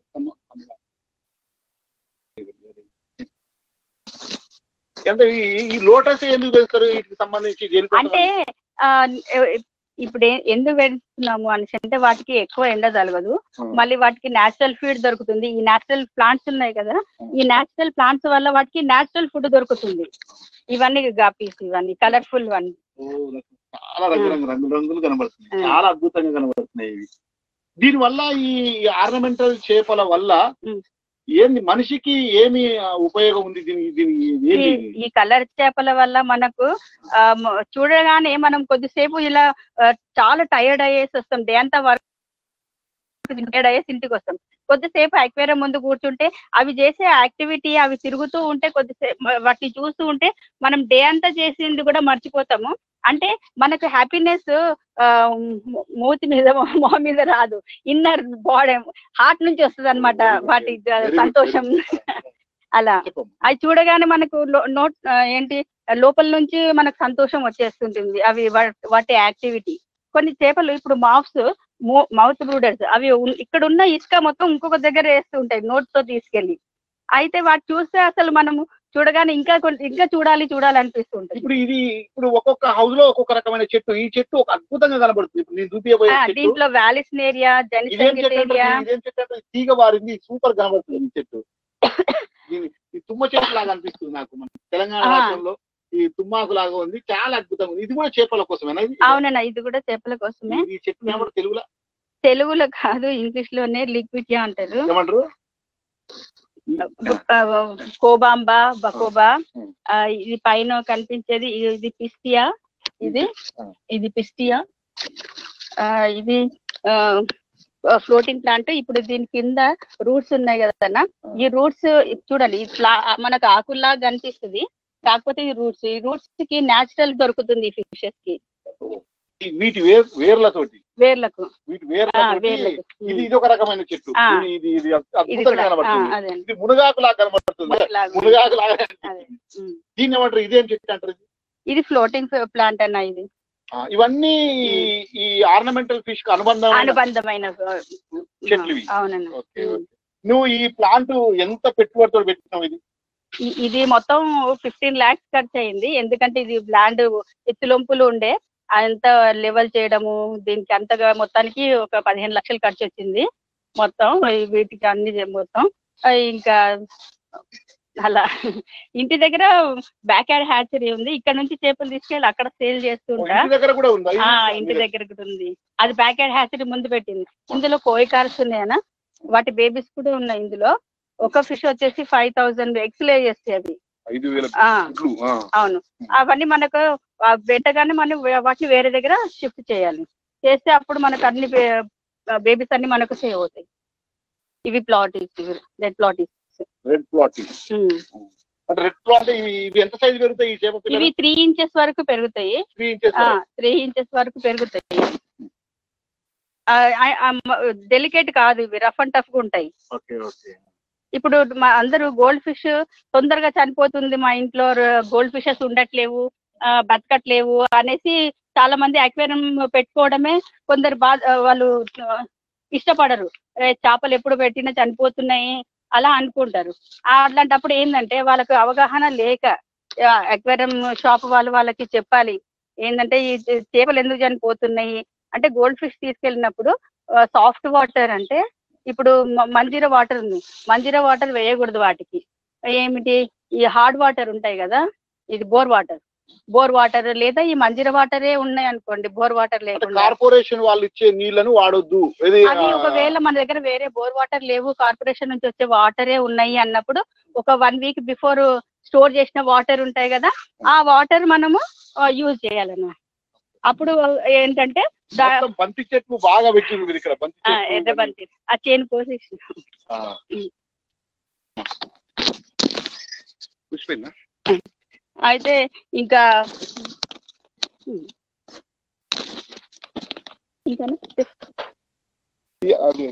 ఎంత ఈ- ఈ లోటస్ ఎందుకు పెంచుతారు వీటికి సంబంధించి దేనికి అంటే ఆ, ఎ- ఇప్పుడు ఏ- ఎందుకు పెడుతున్నాము అనేసి అంటే వాటికి ఎక్కువ ఎండ తగలదు Hmm. మళ్ళీ వాటికి నేచురల్ ఫీడ్ దొరుకుతుంది ఈ నేచురల్ ప్లాంట్స్ ఉన్నాయి కదా ఈ నేచురల్ ప్లాంట్స్ వల్ల వాటికి నేచురల్ ఫుడ్ దొరుకుతుంది ఇవన్నీ గాపీస్ ఇవన్నీ కలర్ఫుల్ ఇవన్నీ ఓ, నాకు చాలా రంగు రంగు రంగులు కనబడుతున్నాయి Hmm. చాలా అద్భుతంగా కనబడుతున్నాయి ఇవి దీని వల్ల ఈ ఆర్నమెంటల్ చేపల వల్ల Hmm. ఏంది మనిషికి ఏమి ఆ, ఉపయోగం ఉంది దీని దీని ఏంటి ఈ- ఈ కలర్ చేపల వల్ల మనకు ఆ, మ- చూడగానే మనం కొద్దిసేపు ఇలా ఆ, చాలా టైర్డ్ అయ్యేసి వస్తాం డే అంతా వర్క్ టైర్డ్ అయ్యేసి ఇంటికి వస్తాం కొద్దిసేపు అక్వేరియం ముందు కూర్చుంటే అవి చేసే యాక్టివిటీ అవి తిరుగుతూ ఉంటే కొద్దిసేపు వాటిని చూస్తూ ఉంటే మనం డే అంతా చేసింది కూడా మర్చిపోతాము అంటే మనకు హ్యాపీనెస్ మూతి మీద మొహం మీద రాదు ఇన్నర్ బాడీ హార్ట్ నుంచి వస్తుంది అనమాట వాటి Very good. సంతోషం అలా చెప్పమ్మా. అవి చూడగానే మనకు లో- నోట్ ఆ, ఏంటి లోపల నుంచి మనకు సంతోషం వచ్చేస్తుంటుంది అవి వా- వాటి యాక్టివిటీ కొన్ని చేపలు ఇప్పుడు మాఫ్స్ మౌత్ బ్రూడర్స్ అవి ఉన్- ఇక్కడ ఉన్న ఇసుక మొత్తం ఇంకొక దగ్గర వేస్తూ ఉంటాయి నోట్ తో తీసుకెళ్లి అయితే వాటి చూస్తే అసలు మనము చూడగానే ఇంకా కొన్- ఇంకా చూడాలి చూడాలి అనిపిస్తుంటుంది ఇప్పుడు ఇది ఇప్పుడు ఒక్కొక్క హౌస్ లో ఒక్కొక్క రకమైన చెట్టు ఈ చెట్టు ఒక అద్భుతంగా కనబడుతుంది ఇప్పుడు నేను చూపించబోయే ఆ, చెట్టు దీంట్లో వ్యాలిస్నేరియా ఇదేం చెట్టు అంటే జెనిసెంగిటేరియా ఇదేం చెట్టు అంటే తీగ వారింది సూపర్ కనబడుతుంది ఈ చెట్టు దీని ఈ తుమ్మ చెట్టు లాగా అనిపిస్తుంది నాకు మన తెలంగాణ ఆ. రాష్ట్రంలో ఈ తుమ్మాకు లాగా ఉంది చాలా అద్భుతంగా ఉంది ఇది కూడా చేపల కోసమేనా ఇది? అవునన్నా ఇది కూడా చేపల కోసమే ఈ చెట్టు ఏమంటారు తెలుగులో తెలుగులో కాదు ఇంగ్లీష్ లోనే లిక్విడియా అంటారు ఏమంటారు ఆ, కోబాంబా బకోబా Hmm. ఆ, ఇది పైన కనిపించేది ఇది- ఇది పిస్టియా ఇది Hmm. ఇది పిస్టియా ఆ, ఇది ఫ్లోటింగ్ ప్లాంట్ ఇప్పుడు దీని కింద రూట్స్ ఉన్నాయి కదా అన్న Hmm. ఈ రూట్స్ చూడండి ఇట్లా మనకు ఆకుల్లాగా కనిపిస్తుంది కాకపోతే ఈ రూట్స్ ఈ రూట్స్ కి నేచురల్ దొరుకుతుంది ఈ ఫిషెస్ కి ఈ వీటి వేర్ వేర్లతోటి వేర్లకు వీటి ఆ, వేర్లతోటి వేర్లకు ఇది Hmm. ఇది ఒక రకమైన చెట్టు ఆ. ఇది ఇది ఇది ఇది అద్భుతంగా కూడా ఆ, కనబడుతుంది అదే ఇది మునగాకు లాగా కనబడుతుంది మునగాకు. మునగాకు లాగా అదే ఉమ్. దీన్ని ఏమంటారు ఇదేం చెట్టు అంటారు ఇది? ఇది ఫ్లోటింగ్ ప్లాంట్ అన్న ఇది ఆ, ఇవన్నీ ఈ- ఈ ఆర్నమెంటల్ ఫిష్ కు అనుబంధం అనుబంధమైన చెట్లు ఇవి. అవునన్న ఓకే, ఉమ్. ఓకే. నువ్వు ఈ ప్లాంట్ ఎంత పెట్టుబడితో పెట్టినావు ఇది ఇ- ఇది మొత్తం ఫిఫ్టీన్ లాక్స్ ఖర్చు అయింది ఎందుకంటే ఇది ల్యాండ్ ఎత్తులొంపులు ఉండే అంత లెవెల్ చేయడము దీనికి అంతగా మొత్తానికి ఒక పదిహేను లక్షలు ఖర్చు వచ్చింది మొత్తం ఈ వీటికి అన్ని చే- మొత్తం ఆ, ఇంకా అలా ఇంటి దగ్గర బ్యాక్ యార్డ్ హ్యాచరీ ఉంది ఇక్కడ నుంచి చేపలు తీసుకెళ్ళి అక్కడ సేల్ ఓ, చేస్తుంటా ఇంటి దగ్గర కూడా ఉందా ఆ ఇంటి దగ్గర కూడా ఉంది అది బ్యాక్ యార్డ్ హ్యాచరీ ముందు పెట్టింది ఇందులో కోయి కార్స్ ఉన్నాయనా వాటి బేబీస్ కూడా ఉన్నాయి ఇందులో ఒక ఫిష్ వచ్చేసి ఫైవ్ థౌసండ్ ఎగ్స్ లే చేస్తాయి అవి ఐదు వేల ఆ, గుడ్లు, ఆ. అవును అవన్నీ మనకు ఆ, వెంటగానే మనం వే- వాటిని వేరే దగ్గర షిఫ్ట్ చేయాలి చేస్తే అప్పుడు మనకు అన్ని బేబీస్ అన్ని మనకు సేవ్ అవుతాయి ఇవి ప్లాటీస్ ఇవి రెడ్ ప్లాటీస్ రెడ్ ప్లాట్ అంటే రెడ్ ప్లాట్ ఇవి ఇవి ఎంత సైజు పెరుగుతాయి ఈ చేప ఇవి పిల్లలు త్రీ ఇంచెస్ వరకు పెరుగుతాయి త్రీ ఇంచెస్ త్రీ ఇంచెస్ వరకు పెరుగుతాయి డెలికేట్ కాదు ఇవి రఫ్ అండ్ టఫ్ గా ఉంటాయి ఓకే ఓకే ఇప్పుడు మా అందరూ గోల్డ్ ఫిష్ తొందరగా చనిపోతుంది మా ఇంట్లో గోల్డ్ ఫిషెస్ ఉండట్లేవు ఆ, బతకట్లేవు అనేసి చాలా మంది అక్వేరియం పెట్టుకోవడమే కొందరు బా వాళ్ళు ఆ, ఇష్టపడరు ఏ, చేపలు ఎప్పుడు పెట్టినా చనిపోతున్నాయి అలా అనుకుంటారు ఆ అట్లాంటప్పుడు ఏంటంటే వాళ్ళకు అవగాహన లేక అక్వేరియం షాప్ వాళ్ళు వాళ్ళకి చెప్పాలి ఏంటంటే ఈ చేపలు ఎందుకు చనిపోతున్నాయి అంటే గోల్డ్ ఫిష్ తీసుకెళ్ళినప్పుడు సాఫ్ట్ వాటర్ అంటే ఇప్పుడు మ- మంజీరా వాటర్ ఉంది మంజీరా వాటర్ వేయకూడదు వాటికి ఏమిటి ఈ హార్డ్ వాటర్ ఉంటాయి కదా ఇది బోర్ వాటర్ బోర్ వాటర్ లేదా ఈ మంజీరా వాటరే ఉన్నాయి అనుకోండి బోర్ వాటర్ అంటే లేకుండా కార్పొరేషన్ వాళ్ళు ఇచ్చే నీళ్లను వాడొద్దు ఇది అది ఆ, ఒకవేళ మన దగ్గర వేరే బోర్ వాటర్ లేవు కార్పొరేషన్ నుంచి వచ్చే వాటరే ఉన్నాయి అన్నప్పుడు ఒక వన్ వీక్ బిఫోర్ స్టోర్ చేసిన వాటర్ ఉంటాయి కదా ఆ వాటర్ మనము యూజ్ చేయాలన్నమాట అప్పుడు ఏంటంటే దా- మొత్తం బంతి చెట్లు బాగా పెట్టింది మీరు ఇక్కడ బంతి ఆ, చెట్లు. ఎర్ర బంతి ఆ చేను కోసేసి ఆ. ఉమ్. పుష్పేనా అయితే ఇంకా ఉమ్. ఇంకానా ఈ- అది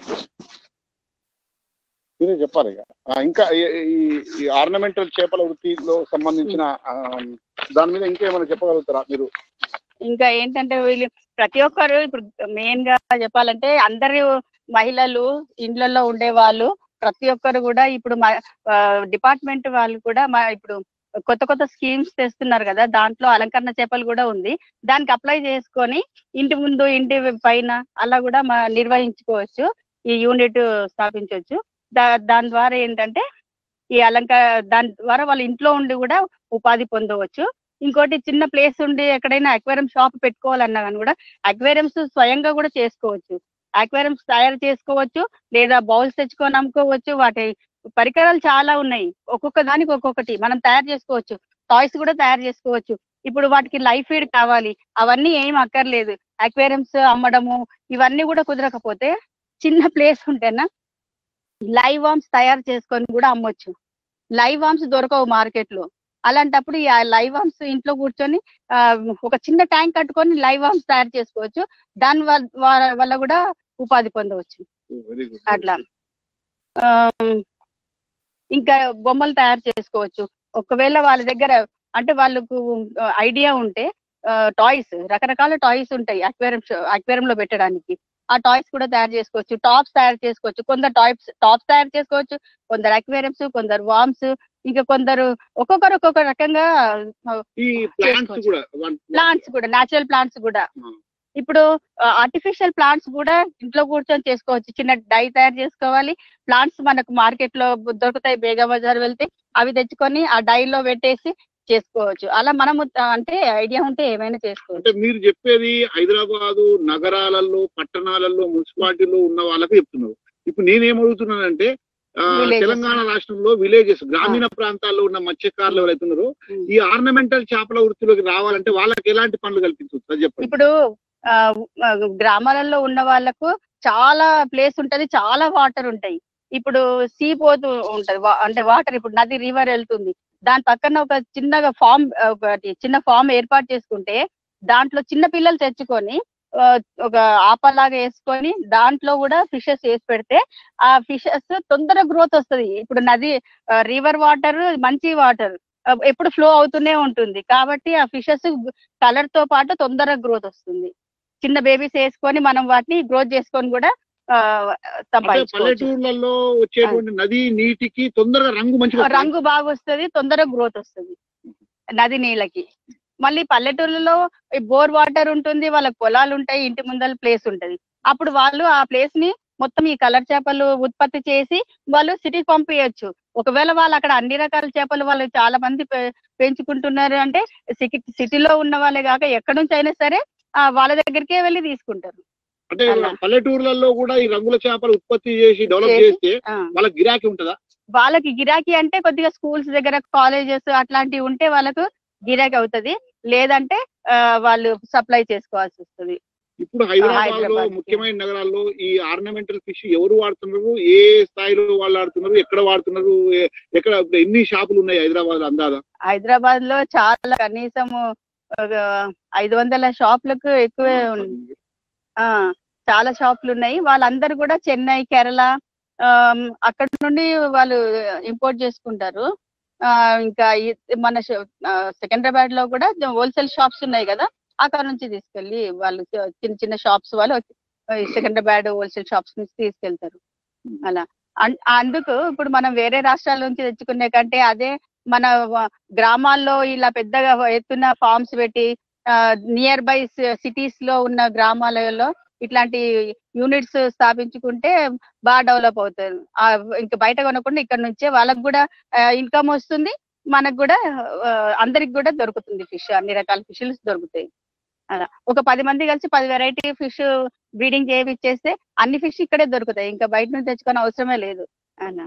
మీరే చెప్పాలి ఇక ఆ, ఇంకా ఈ- ఈ- ఈ ఆర్నమెంటల్ చేపల వృత్తిలో సంబంధించిన ఆ, దాని మీద ఇంకా ఏమైనా చెప్పగలుగుతారా మీరు ఇంకా ఏంటంటే వీళ్ళు ప్రతి ఒక్కరు ఇప్పుడు మెయిన్ గా చెప్పాలంటే అందరు మహిళలు ఇండ్లలో ఉండే వాళ్ళు ప్రతి ఒక్కరు కూడా ఇప్పుడు డిపార్ట్మెంట్ వాళ్ళు కూడా మా ఇప్పుడు కొత్త కొత్త స్కీమ్స్ తెస్తున్నారు కదా దాంట్లో అలంకరణ చేపలు కూడా ఉంది దానికి అప్లై చేసుకొని ఇంటి ముందు ఇంటి పైన అలా కూడా మా నిర్వహించుకోవచ్చు ఈ యూనిట్ స్థాపించవచ్చు దా దాని ద్వారా ఏంటంటే ఈ అలంకార దాని ద్వారా వాళ్ళ ఇంట్లో ఉండి కూడా ఉపాధి పొందవచ్చు ఇంకోటి చిన్న ప్లేస్ ఉండి ఎక్కడైనా అక్వేరియం షాప్ పెట్టుకోవాలన్నా కానీ కూడా అక్వేరియంస్ స్వయంగా కూడా చేసుకోవచ్చు అక్వేరియంస్ తయారు చేసుకోవచ్చు లేదా బౌల్స్ తెచ్చుకొని అమ్ముకోవచ్చు వాటి పరికరాలు చాలా ఉన్నాయి ఒక్కొక్క దానికి ఒక్కొక్కటి మనం తయారు చేసుకోవచ్చు టాయ్స్ కూడా తయారు చేసుకోవచ్చు ఇప్పుడు వాటికి లైఫ్ ఫీడ్ కావాలి అవన్నీ ఏం అక్కర్లేదు అక్వేరియంస్ అమ్మడము ఇవన్నీ కూడా కుదరకపోతే చిన్న ప్లేస్ ఉంటేనా లైవ్ వామ్స్ తయారు చేసుకొని కూడా అమ్మొచ్చు లైవ్ వామ్స్ దొరకవు మార్కెట్ లో అలాంటప్పుడు ఈ లైవ్ వామ్స్ ఇంట్లో కూర్చొని ఆ, ఒక చిన్న ట్యాంక్ కట్టుకొని లైవ్ వామ్స్ తయారు చేసుకోవచ్చు దాని వల్ల వా- వల్ల కూడా ఉపాధి పొందవచ్చు వెరీ గుడ్ అట్లా ఆ, ఇంకా బొమ్మలు తయారు చేసుకోవచ్చు ఒకవేళ వాళ్ళ దగ్గర అంటే వాళ్ళకు ఐడియా ఉంటే టాయ్స్ రకరకాల టాయ్స్ ఉంటాయి అక్వేరియం అక్వేరియం లో పెట్టడానికి ఆ టాయ్స్ కూడా తయారు చేసుకోవచ్చు టాప్స్ తయారు చేసుకోవచ్చు కొందరు టాప్స్ టాప్స్ తయారు చేసుకోవచ్చు కొందరు అక్వేరియంస్ కొందరు వామ్స్ ఇంకా కొందరు ఒక్కొక్కరు ఒక్కొక్క రకంగా ఈ ప్లాంట్స్ చేసుకోవచ్చు. కూడా వన్- ప్లాంట్స్ కూడా నేచురల్ ప్లాంట్స్ కూడా ఆ. ఇప్పుడు ఆర్టిఫిషియల్ ప్లాంట్స్ కూడా ఇంట్లో కూర్చొని చేసుకోవచ్చు చిన్న డై తయారు చేసుకోవాలి ప్లాంట్స్ మనకు మార్కెట్ లో దొరుకుతాయి బేగా బజార్ వెళ్తే అవి తెచ్చుకొని ఆ డై లో పెట్టేసి చేసుకోవచ్చు అలా మనము ఆ, అంటే ఐడియా ఉంటే ఏమైనా చేసుకోవచ్చు అంటే మీరు చెప్పేది హైదరాబాదు నగరాలలో పట్టణాలలో మున్సిపాలిటీలో ఉన్న వాళ్ళకి చెప్తున్నారు ఇప్పుడు నేనేం అడుగుతున్నానంటే ఆ, Villages. తెలంగాణ రాష్ట్రంలో విలేజెస్ గ్రామీణ ప్రాంతాల్లో ఉన్న మత్స్యకారులు ఎవరైతే ఉన్నారో ఉమ్. ఈ ఆర్నమెంటల్ చేపల వృత్తిలోకి రావాలంటే వాళ్ళకి ఎలాంటి పనులు కల్పించవచ్చు అది చెప్పండి ఇప్పుడు ఆ, ఆ, గ్రామాలలో ఉన్న వాళ్ళకు చాలా ప్లేస్ ఉంటది చాలా వాటర్ ఉంటాయి ఇప్పుడు సీ పోతూ ఉంటది వా- అంటే వాటర్ ఇప్పుడు నది రివర్ వెళ్తుంది దాని పక్కన ఒక చిన్నగా ఫామ్ ఒకటి చిన్న ఫామ్ ఏర్పాటు చేసుకుంటే దాంట్లో చిన్న పిల్లలు తెచ్చుకొని ఆ, ఒక ఆపలాగా వేసుకొని దాంట్లో కూడా ఫిషెస్ వేసి పెడితే ఆ ఫిషెస్ తొందరగా గ్రోత్ వస్తది ఇప్పుడు నది రివర్ వాటర్ మంచి వాటర్ ఎప్పుడు ఫ్లో అవుతూనే ఉంటుంది కాబట్టి ఆ ఫిషెస్ కలర్ తో పాటు తొందరగా గ్రోత్ వస్తుంది చిన్న బేబీస్ వేసుకొని మనం వాటిని గ్రోత్ చేసుకొని కూడా ఆ, అంటే సంపాదించుకోవచ్చు పల్లెటూర్లలో వచ్చేటువంటి నది నీటికి తొందరగా రంగు మంచిగా వస్తుంది. రంగు బాగా వస్తుంది తొందరగా గ్రోత్ వస్తుంది నది నీళ్ళకి మళ్ళీ పల్లెటూర్లలో ఈ బోర్ వాటర్ ఉంటుంది వాళ్ళకి పొలాలు ఉంటాయి ఇంటి ముందర ప్లేస్ ఉంటది అప్పుడు వాళ్ళు ఆ ప్లేస్ ని మొత్తం ఈ కలర్ చేపలు ఉత్పత్తి చేసి వాళ్ళు సిటీకి పంపించచ్చు ఒకవేళ వాళ్ళు అక్కడ అన్ని రకాల చేపలు వాళ్ళు చాలా మంది పె- పెంచుకుంటున్నారు అంటే సిటీ సిటీలో ఉన్న వాళ్ళే కాక ఎక్కడి నుంచి అయినా సరే ఆ వాళ్ళ దగ్గరికే వెళ్ళి తీసుకుంటారు అంటే అలా. పల్లెటూర్లలో కూడా ఈ రంగుల చేపలు ఉత్పత్తి చేసి డెవలప్ చేసి, చేస్తే ఆ. వాళ్ళకి గిరాకీ ఉంటుందా వాళ్ళకి గిరాకీ అంటే కొద్దిగా స్కూల్స్ దగ్గర కాలేజెస్ అట్లాంటివి ఉంటే వాళ్ళకు గిరాకీ అవుతది లేదంటే ఆ, వాళ్ళు సప్లై చేసుకోవాల్సి వస్తుంది ఇప్పుడు హైదరాబాద్ లో హైదరాబాద్. ముఖ్యమైన నగరాల్లో ఈ ఆర్నమెంటల్ ఫిష్ ఎవరు వాడుతున్నారు ఏ స్థాయిలో వాళ్ళు ఆడుతున్నారు ఎక్కడ వాడుతున్నారు ఏ- ఎక్కడ ఇప్పుడు ఎన్ని షాపులు ఉన్నాయి హైదరాబాద్ లో అందాదా హైదరాబాద్ లో చాలా కనీసము ఒక ఐదు వందల షాపులకు ఎక్కువే ఉంది ఆ చాలా షాపులు ఉన్నాయి వాళ్ళందరూ కూడా చెన్నై కేరళ ఆమ్, అక్కడ నుండి వాళ్ళు ఇంపోర్ట్ చేసుకుంటారు ఆ ఇంకా ఈ- మన ష- ఆ, సికింద్రాబాద్ లో కూడా హోల్సేల్ షాప్స్ ఉన్నాయి కదా అక్కడ నుంచి తీసుకెళ్లి వాళ్ళు చిన్న చిన్న షాప్స్ వాళ్ళు ఈ సికింద్రాబాద్ హోల్సేల్ షాప్స్ నుంచి తీసుకెళ్తారు అలా అన్- అందుకు ఇప్పుడు మనం వేరే రాష్ట్రాల నుంచి తెచ్చుకునే కంటే అదే మన వ- గ్రామాల్లో ఇలా పెద్దగా ఎత్తున ఫార్మ్స్ పెట్టి నియర్ బై సిటీస్ లో ఉన్న గ్రామాలలో ఇట్లాంటి యూనిట్స్ స్థాపించుకుంటే బాగా డెవలప్ అవుతుంది ఆ, ఇంకా బయట కొనకుండా ఇక్కడ నుంచే వాళ్ళకి కూడా ఇన్కమ్ వస్తుంది మనకు కూడా ఆ, అందరికి కూడా దొరుకుతుంది ఫిష్ అన్ని రకాల ఫిష్లు దొరుకుతాయి అలా ఒక పది మంది కలిసి పది వెరైటీ ఫిష్ బ్రీడింగ్ చేయించేస్తే అన్ని ఫిష్ ఇక్కడే దొరుకుతాయి ఇంకా బయట నుంచి తెచ్చుకోని అవసరమే లేదు అలా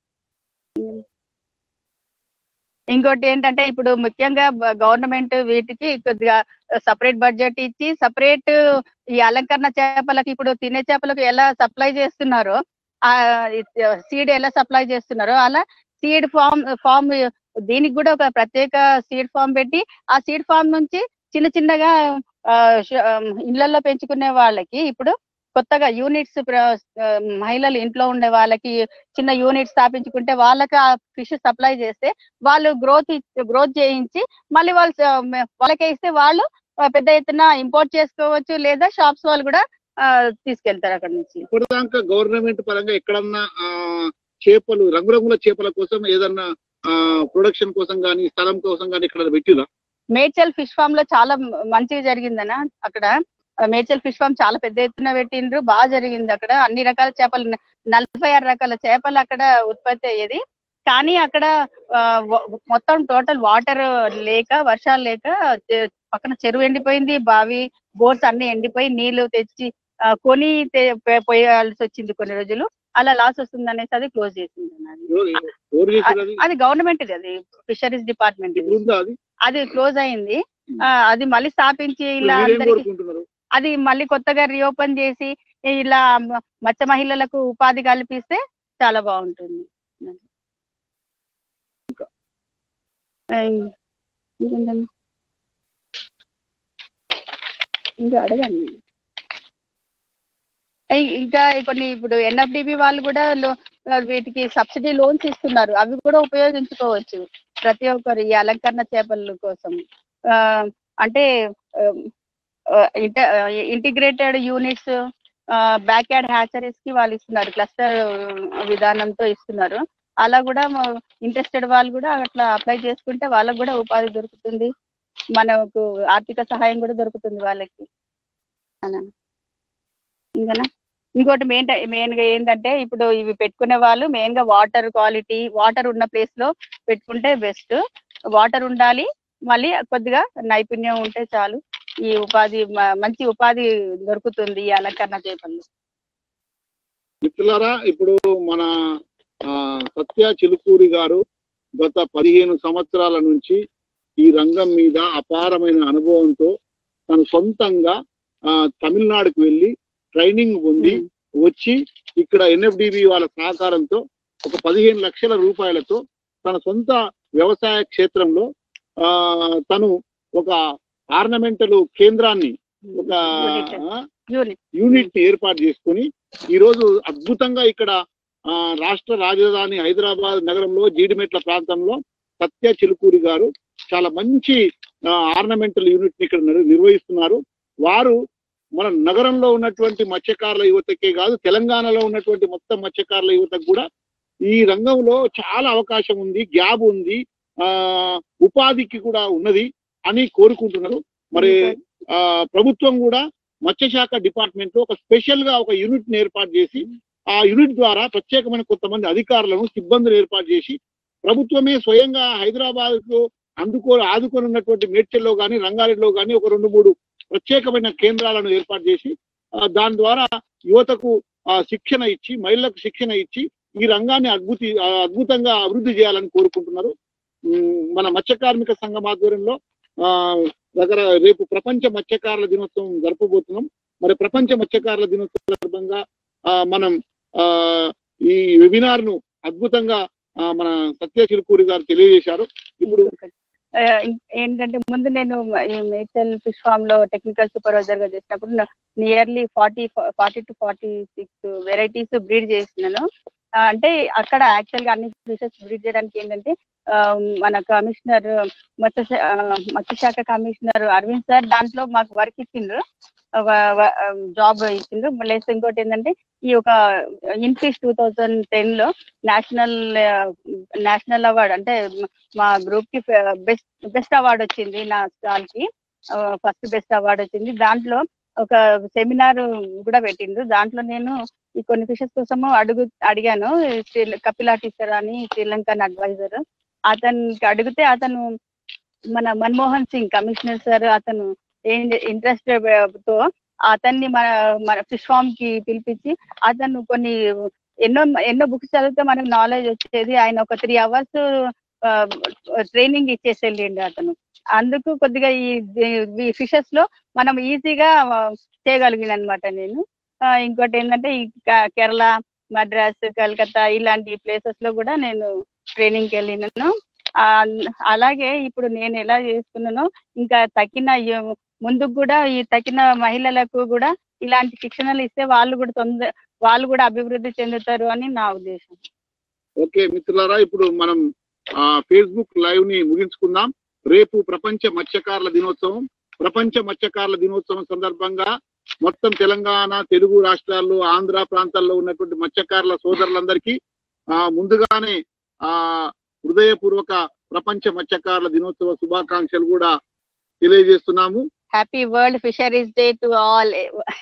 ఇంకోటి ఏంటంటే ఇప్పుడు ముఖ్యంగా గవర్నమెంట్ వీటికి కొద్దిగా సపరేట్ బడ్జెట్ ఇచ్చి సపరేట్ ఈ అలంకరణ చేపలకి ఇప్పుడు తినే చేపలకు ఎలా సప్లై చేస్తున్నారో ఆ సీడ్ ఎలా సప్లై చేస్తున్నారో అలా సీడ్ ఫామ్ ఫామ్ దీనికి కూడా ఒక ప్రత్యేక సీడ్ ఫామ్ పెట్టి ఆ సీడ్ ఫామ్ నుంచి చిన్న చిన్నగా ఆ, ష- ఆ, ఇళ్లలో పెంచుకునే వాళ్ళకి ఇప్పుడు కొత్తగా యూనిట్స్ మహిళలు ఇంట్లో ఉండే వాళ్ళకి చిన్న యూనిట్ స్థాపించుకుంటే వాళ్ళకి ఆ ఫిష్ సప్లై చేస్తే వాళ్ళు గ్రోత్ గ్రోత్ చేయించి మళ్ళీ వాళ్ళు స- వాళ్ళకే ఇస్తే వాళ్ళు ఆ, పెద్ద ఎత్తున ఇంపోర్ట్ చేసుకోవచ్చు లేదా షాప్స్ వాళ్ళు కూడా ఆ, తీసుకెళ్తారు అక్కడ నుంచి ఇప్పటిదాకా గవర్నమెంట్ పరంగా ఎక్కడన్నా ఆ, చేపలు రంగురంగుల చేపల కోసం ఏదన్నా ప్రొడక్షన్ కోసం కానీ స్థలం కోసం కానీ ఇక్కడ పెట్టిరా మేడ్చల్ ఫిష్ ఫామ్ లో చాలా మ- మంచిగా జరిగిందన అక్కడ ఆ, మేడ్చల్ ఫిష్ ఫామ్ చాలా పెద్ద ఎత్తున పెట్టిండ్రు బాగా జరిగింది అక్కడ అన్ని రకాల చేపలు న- నలభై ఆరు రకాల చేపలు అక్కడ ఉత్పత్తి అయ్యేది కానీ అక్కడ ఆ, వ- మొత్తం టోటల్ వాటర్ లేక వర్షాలు లేక చె- పక్కన చెరువు ఎండిపోయింది బావి బోర్స్ అన్ని ఎండిపోయి నీళ్లు తెచ్చి ఆ, కొని తె- పోయాల్సి పోయాల్సి వచ్చింది కొన్ని రోజులు అలా లాస్ వస్తుంది అనేసి అది క్లోజ్ చేసింది అన్నది. ఎవరు ఎవరు చేశారు అది అది గవర్నమెంట్ అది ఫిషరీస్ డిపార్ట్మెంట్ ఇప్పుడు ఉందా అది అది క్లోజ్ అయింది ఆ, అది మళ్ళీ స్థాపించి ఇలా మీరేం అందరికి కోరుకుంటున్నారు అది మళ్ళీ కొత్తగా రీఓపెన్ చేసి ఇలా మ- మత్స్య మహిళలకు ఉపాధి కల్పిస్తే చాలా బాగుంటుంది ఆ, ఇంకేంటండి? ఇంకా అడగండి ఇ- ఇంకా కొన్ని ఇప్పుడు ఎన్ఎఫ్డిబి వాళ్ళు కూడా లో- వీటికి సబ్సిడీ లోన్స్ ఇస్తున్నారు అవి కూడా ఉపయోగించుకోవచ్చు ప్రతి ఒక్కరు ఈ అలంకరణ చేపల కోసం ఆ, అంటే integrated units back yard hatcheries కి వాళ్ళు ఇస్తున్నారు క్లస్టర్ విధానంతో ఇస్తున్నారు అలా కూడా ఇంట్రెస్టెడ్ వాళ్ళు కూడా అట్లా అప్లై చేసుకుంటే వాళ్ళకు కూడా ఉపాధి దొరుకుతుంది మనకు ఆర్థిక సహాయం కూడా దొరుకుతుంది వాళ్ళకి అలా ఇంకనా ఇంకోటి మెయిన్ మెయిన్ గా ఏంటంటే ఇప్పుడు ఇవి పెట్టుకునే వాళ్ళు మెయిన్ గా వాటర్ క్వాలిటీ వాటర్ ఉన్న ప్లేస్ లో పెట్టుకుంటే బెస్ట్ వాటర్ ఉండాలి మళ్ళీ కొద్దిగా నైపుణ్యం ఉంటే చాలు ఈ ఉపాధి మ- మంచి ఉపాధి దొరుకుతుంది ఈ అలంకరణ చేపలు మిత్రులారా ఇప్పుడు మన ఆ, సత్య చిలుకూరి గారు గత పదిహేను సంవత్సరాల నుంచి ఈ రంగం మీద అపారమైన అనుభవంతో తను సొంతంగా ఆ, తమిళనాడుకు వెళ్ళి ట్రైనింగ్ పొంది వచ్చి ఇక్కడ ఎన్ఎఫ్డిబి వాళ్ళ సహకారంతో ఒక పదిహేను లక్షల రూపాయలతో తన సొంత వ్యవసాయ క్షేత్రంలో ఆ, తను ఒక ఆర్నమెంటల్ కేంద్రాన్ని ఒక ఆ, యూనిట్ యూనిట్ ని ఏర్పాటు చేసుకొని ఈ రోజు అద్భుతంగా ఇక్కడ ఆ, రాష్ట్ర రాజధాని హైదరాబాద్ నగరంలో జీడిమెట్ల ప్రాంతంలో సత్య చిలుకూరి గారు చాలా మంచి ఆర్నమెంటల్ యూనిట్ ని ఇక్కడ నిర్- నిర్వహిస్తున్నారు వారు మన నగరంలో ఉన్నటువంటి మత్స్యకారుల యువతకే కాదు తెలంగాణలో ఉన్నటువంటి మొత్తం మత్స్యకారుల యువతకు కూడా ఈ రంగంలో చాలా అవకాశం ఉంది గ్యాప్ ఉంది ఆ ఉపాధికి కూడా ఉన్నది అని కోరుకుంటున్నారు మరి ఆ ప్రభుత్వం కూడా మత్స్యశాఖ డిపార్ట్మెంట్ లో ఒక స్పెషల్ గా ఒక యూనిట్ ని ఏర్పాటు చేసి ఆ యూనిట్ ద్వారా ప్రత్యేకమైన కొంతమంది అధికారులను సిబ్బందులు ఏర్పాటు చేసి ప్రభుత్వమే స్వయంగా హైదరాబాద్ కు అందుకో ఆదుకొని ఉన్నటువంటి మేడ్చల్లో కానీ రంగారెడ్డిలో కానీ ఒక రెండు మూడు ప్రత్యేకమైన కేంద్రాలను ఏర్పాటు చేసి ఆ, దాని ద్వారా యువతకు ఆ, శిక్షణ ఇచ్చి మహిళలకు శిక్షణ ఇచ్చి ఈ రంగాన్ని అద్భుతి ఆ, అద్భుతంగా అభివృద్ధి చేయాలని కోరుకుంటున్నారు ఉమ్, మన మత్స్య కార్మిక సంఘం ఆధ్వర్యంలో ఆ దగ్గర రేపు ప్రపంచ మత్స్యకారుల దినోత్సవం జరపబోతున్నాం మరి ప్రపంచ మత్స్యకారుల దినోత్సవం సందర్భంగా ఆ, మనం ఆ ఈ వెబినార్ ను అద్భుతంగా ఆ, మన సత్య చిలుకూరి గారు తెలియజేశారు ఇప్పుడు ఆ, ఇం- ఏంటంటే ముందు నేను ఈ మేచల్ ఫిష్ ఫామ్ లో టెక్నికల్ సూపర్వైజర్ గా చేసినప్పుడు nearly forty forty to forty six varieties breed చేసినాను ఆ, అంటే అక్కడ యాక్చువల్ గా అన్ని ఫిషెస్ బ్రీడ్ చేయడానికి ఏంటంటే ఆ, మన కమిషనర్ మత్స్య ఆ, మత్స్యశాఖ కమిషనర్ అరవింద్ సార్ దాంట్లో మాకు వర్క్ ఇచ్చిండ్రు జాబ్ ఇచ్చిండ్రు ప్లస్ ఇంకోటి ఏంటంటే ఈ ఒక ఇన్ఫిష్ టూ థౌజండ్ టెన్ లో నేషనల్ నేషనల్ అవార్డ్ అంటే మా గ్రూప్ కి బెస్ట్ బెస్ట్ అవార్డ్ వచ్చింది నా స్టాల్ కి ఫస్ట్ బెస్ట్ అవార్డ్ వచ్చింది దాంట్లో ఒక సెమినార్ కూడా పెట్టిండ్రు దాంట్లో నేను ఈ కొన్ని ఫిషెస్ కోసము అడుగు అడిగాను శ్రీ- కపిలా టీచర్ అని శ్రీలంకన్ అడ్వైజర్ అతనికి అడిగితే అతను మన మన్మోహన్ సింగ్ కమిషనర్ సార్ అతను ఏం ఇంట్రెస్ట్ తో అతన్ని మన మన ఫిష్ ఫామ్ కి పిలిపించి అతను కొన్ని ఎన్నో ఎన్నో బుక్స్ చదివితే మనకు నాలెడ్జ్ వచ్చేది ఆయన ఒక త్రీ అవర్స్ ట్రైనింగ్ ఇచ్చేసి వెళ్ళిండు అతను అందుకు కొద్దిగా ఈ ఫిషెస్ లో మనం ఈజీగా చేయగలిగిన అనమాట నేను ఆ, ఇంకోటి ఏంటంటే ఈ క- కేరళ మద్రాస్ కలకత్తా ఇలాంటి ప్లేసెస్ లో కూడా నేను ట్రైనింగ్కి వెళ్ళినాను ఆ, అలాగే ఇప్పుడు నేను ఎలా చేస్తున్నానో ఇంకా తక్కిన య- ముందుకు కూడా ఈ తక్కిన మహిళలకు కూడా ఇలాంటి శిక్షణలు ఇస్తే వాళ్ళు కూడా తొందర వాళ్ళు కూడా అభివృద్ధి చెందుతారు అని నా ఉద్దేశం ఓకే మిత్రులారా ఇప్పుడు మనం ఆ ఫేస్బుక్ లైవ్ ని ముగించుకుందాం రేపు ప్రపంచ మత్స్యకారుల దినోత్సవం ప్రపంచ మత్స్యకారుల దినోత్సవం సందర్భంగా మొత్తం తెలంగాణ తెలుగు రాష్ట్రాల్లో ఆంధ్ర ప్రాంతాల్లో ఉన్నటువంటి మత్స్యకారుల సోదరులందరికీ ఆ ముందుగానే ఆ హృదయపూర్వక ప్రపంచ మత్స్యకారుల దినోత్సవ శుభాకాంక్షలు కూడా తెలియజేస్తున్నాము happy world fisheries day to all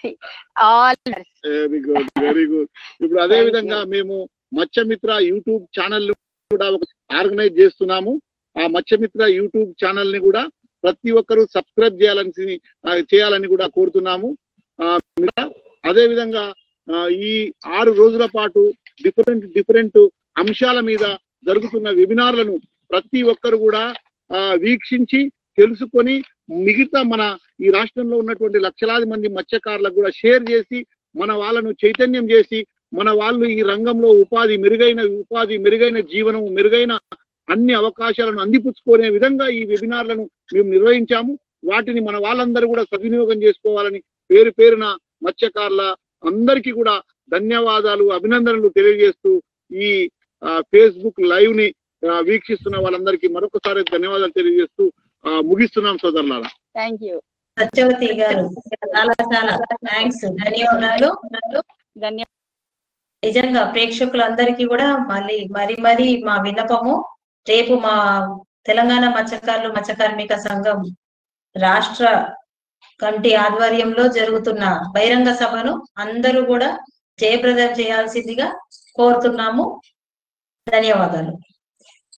all very good very good ఇప్పుడు అదే విధంగా మేము మత్స్యమిత్ర యూట్యూబ్ ఛానల్ కూడా ఒక ఆర్గనైజ్ చేస్తున్నాము ఆ మత్స్యమిత్ర యూట్యూబ్ ఛానల్ ని కూడా ప్రతి ఒక్కరూ సబ్స్క్రైబ్ చేయాలని ఆ, చేయాలని కూడా కోరుతున్నాము ఆ, మిగతా- అదే విధంగా ఆ, ఈ ఆరు రోజుల పాటు డిఫరెంట్ డిఫరెంట్ అంశాల మీద జరుగుతున్న వెబినార్లను ప్రతి ఒక్కరు కూడా ఆ, వీక్షించి తెలుసుకొని మిగతా మన ఈ రాష్ట్రంలో ఉన్నటువంటి లక్షలాది మంది మత్స్యకారులకు కూడా షేర్ చేసి మన వాళ్ళను చైతన్యం చేసి మన వాళ్ళు ఈ రంగంలో ఉపాధి మెరుగైన ఉపాధి మెరుగైన జీవనం మెరుగైన అన్ని అవకాశాలను అందిపుచ్చుకునే విధంగా ఈ వెబినార్లను మేము నిర్వహించాము వాటిని మన వాళ్ళందరూ కూడా సద్వినియోగం చేసుకోవాలని పేరు పేరున మత్స్యకారుల అందరికీ కూడా ధన్యవాదాలు అభినందనలు తెలియజేస్తూ ఈ ఫేస్బుక్ లైవ్ ని ఆ, వీక్షిస్తున్న వాళ్ళందరికీ మరొకసారి ధన్యవాదాలు తెలియజేస్తూ ఆ, ముగిస్తున్నాం సోదరులారా థ్యాంక్ యూ సత్యవతి గారు చాలా చాలా థ్యాంక్స్ ధన్యవాదాలు ధన్యవాదాలు నిజంగా ప్రేక్షకులందరికీ కూడా మళ్ళీ మరి మరి మా విన్నపము రేపు మా తెలంగాణ మత్స్యకారులు మత్స్య కార్మిక సంఘం రాష్ట్ర కమిటీ ఆధ్వర్యంలో జరుగుతున్న బహిరంగ సభను అందరూ కూడా జయప్రదం చేయాల్సిందిగా కోరుతున్నాము ధన్యవాదాలు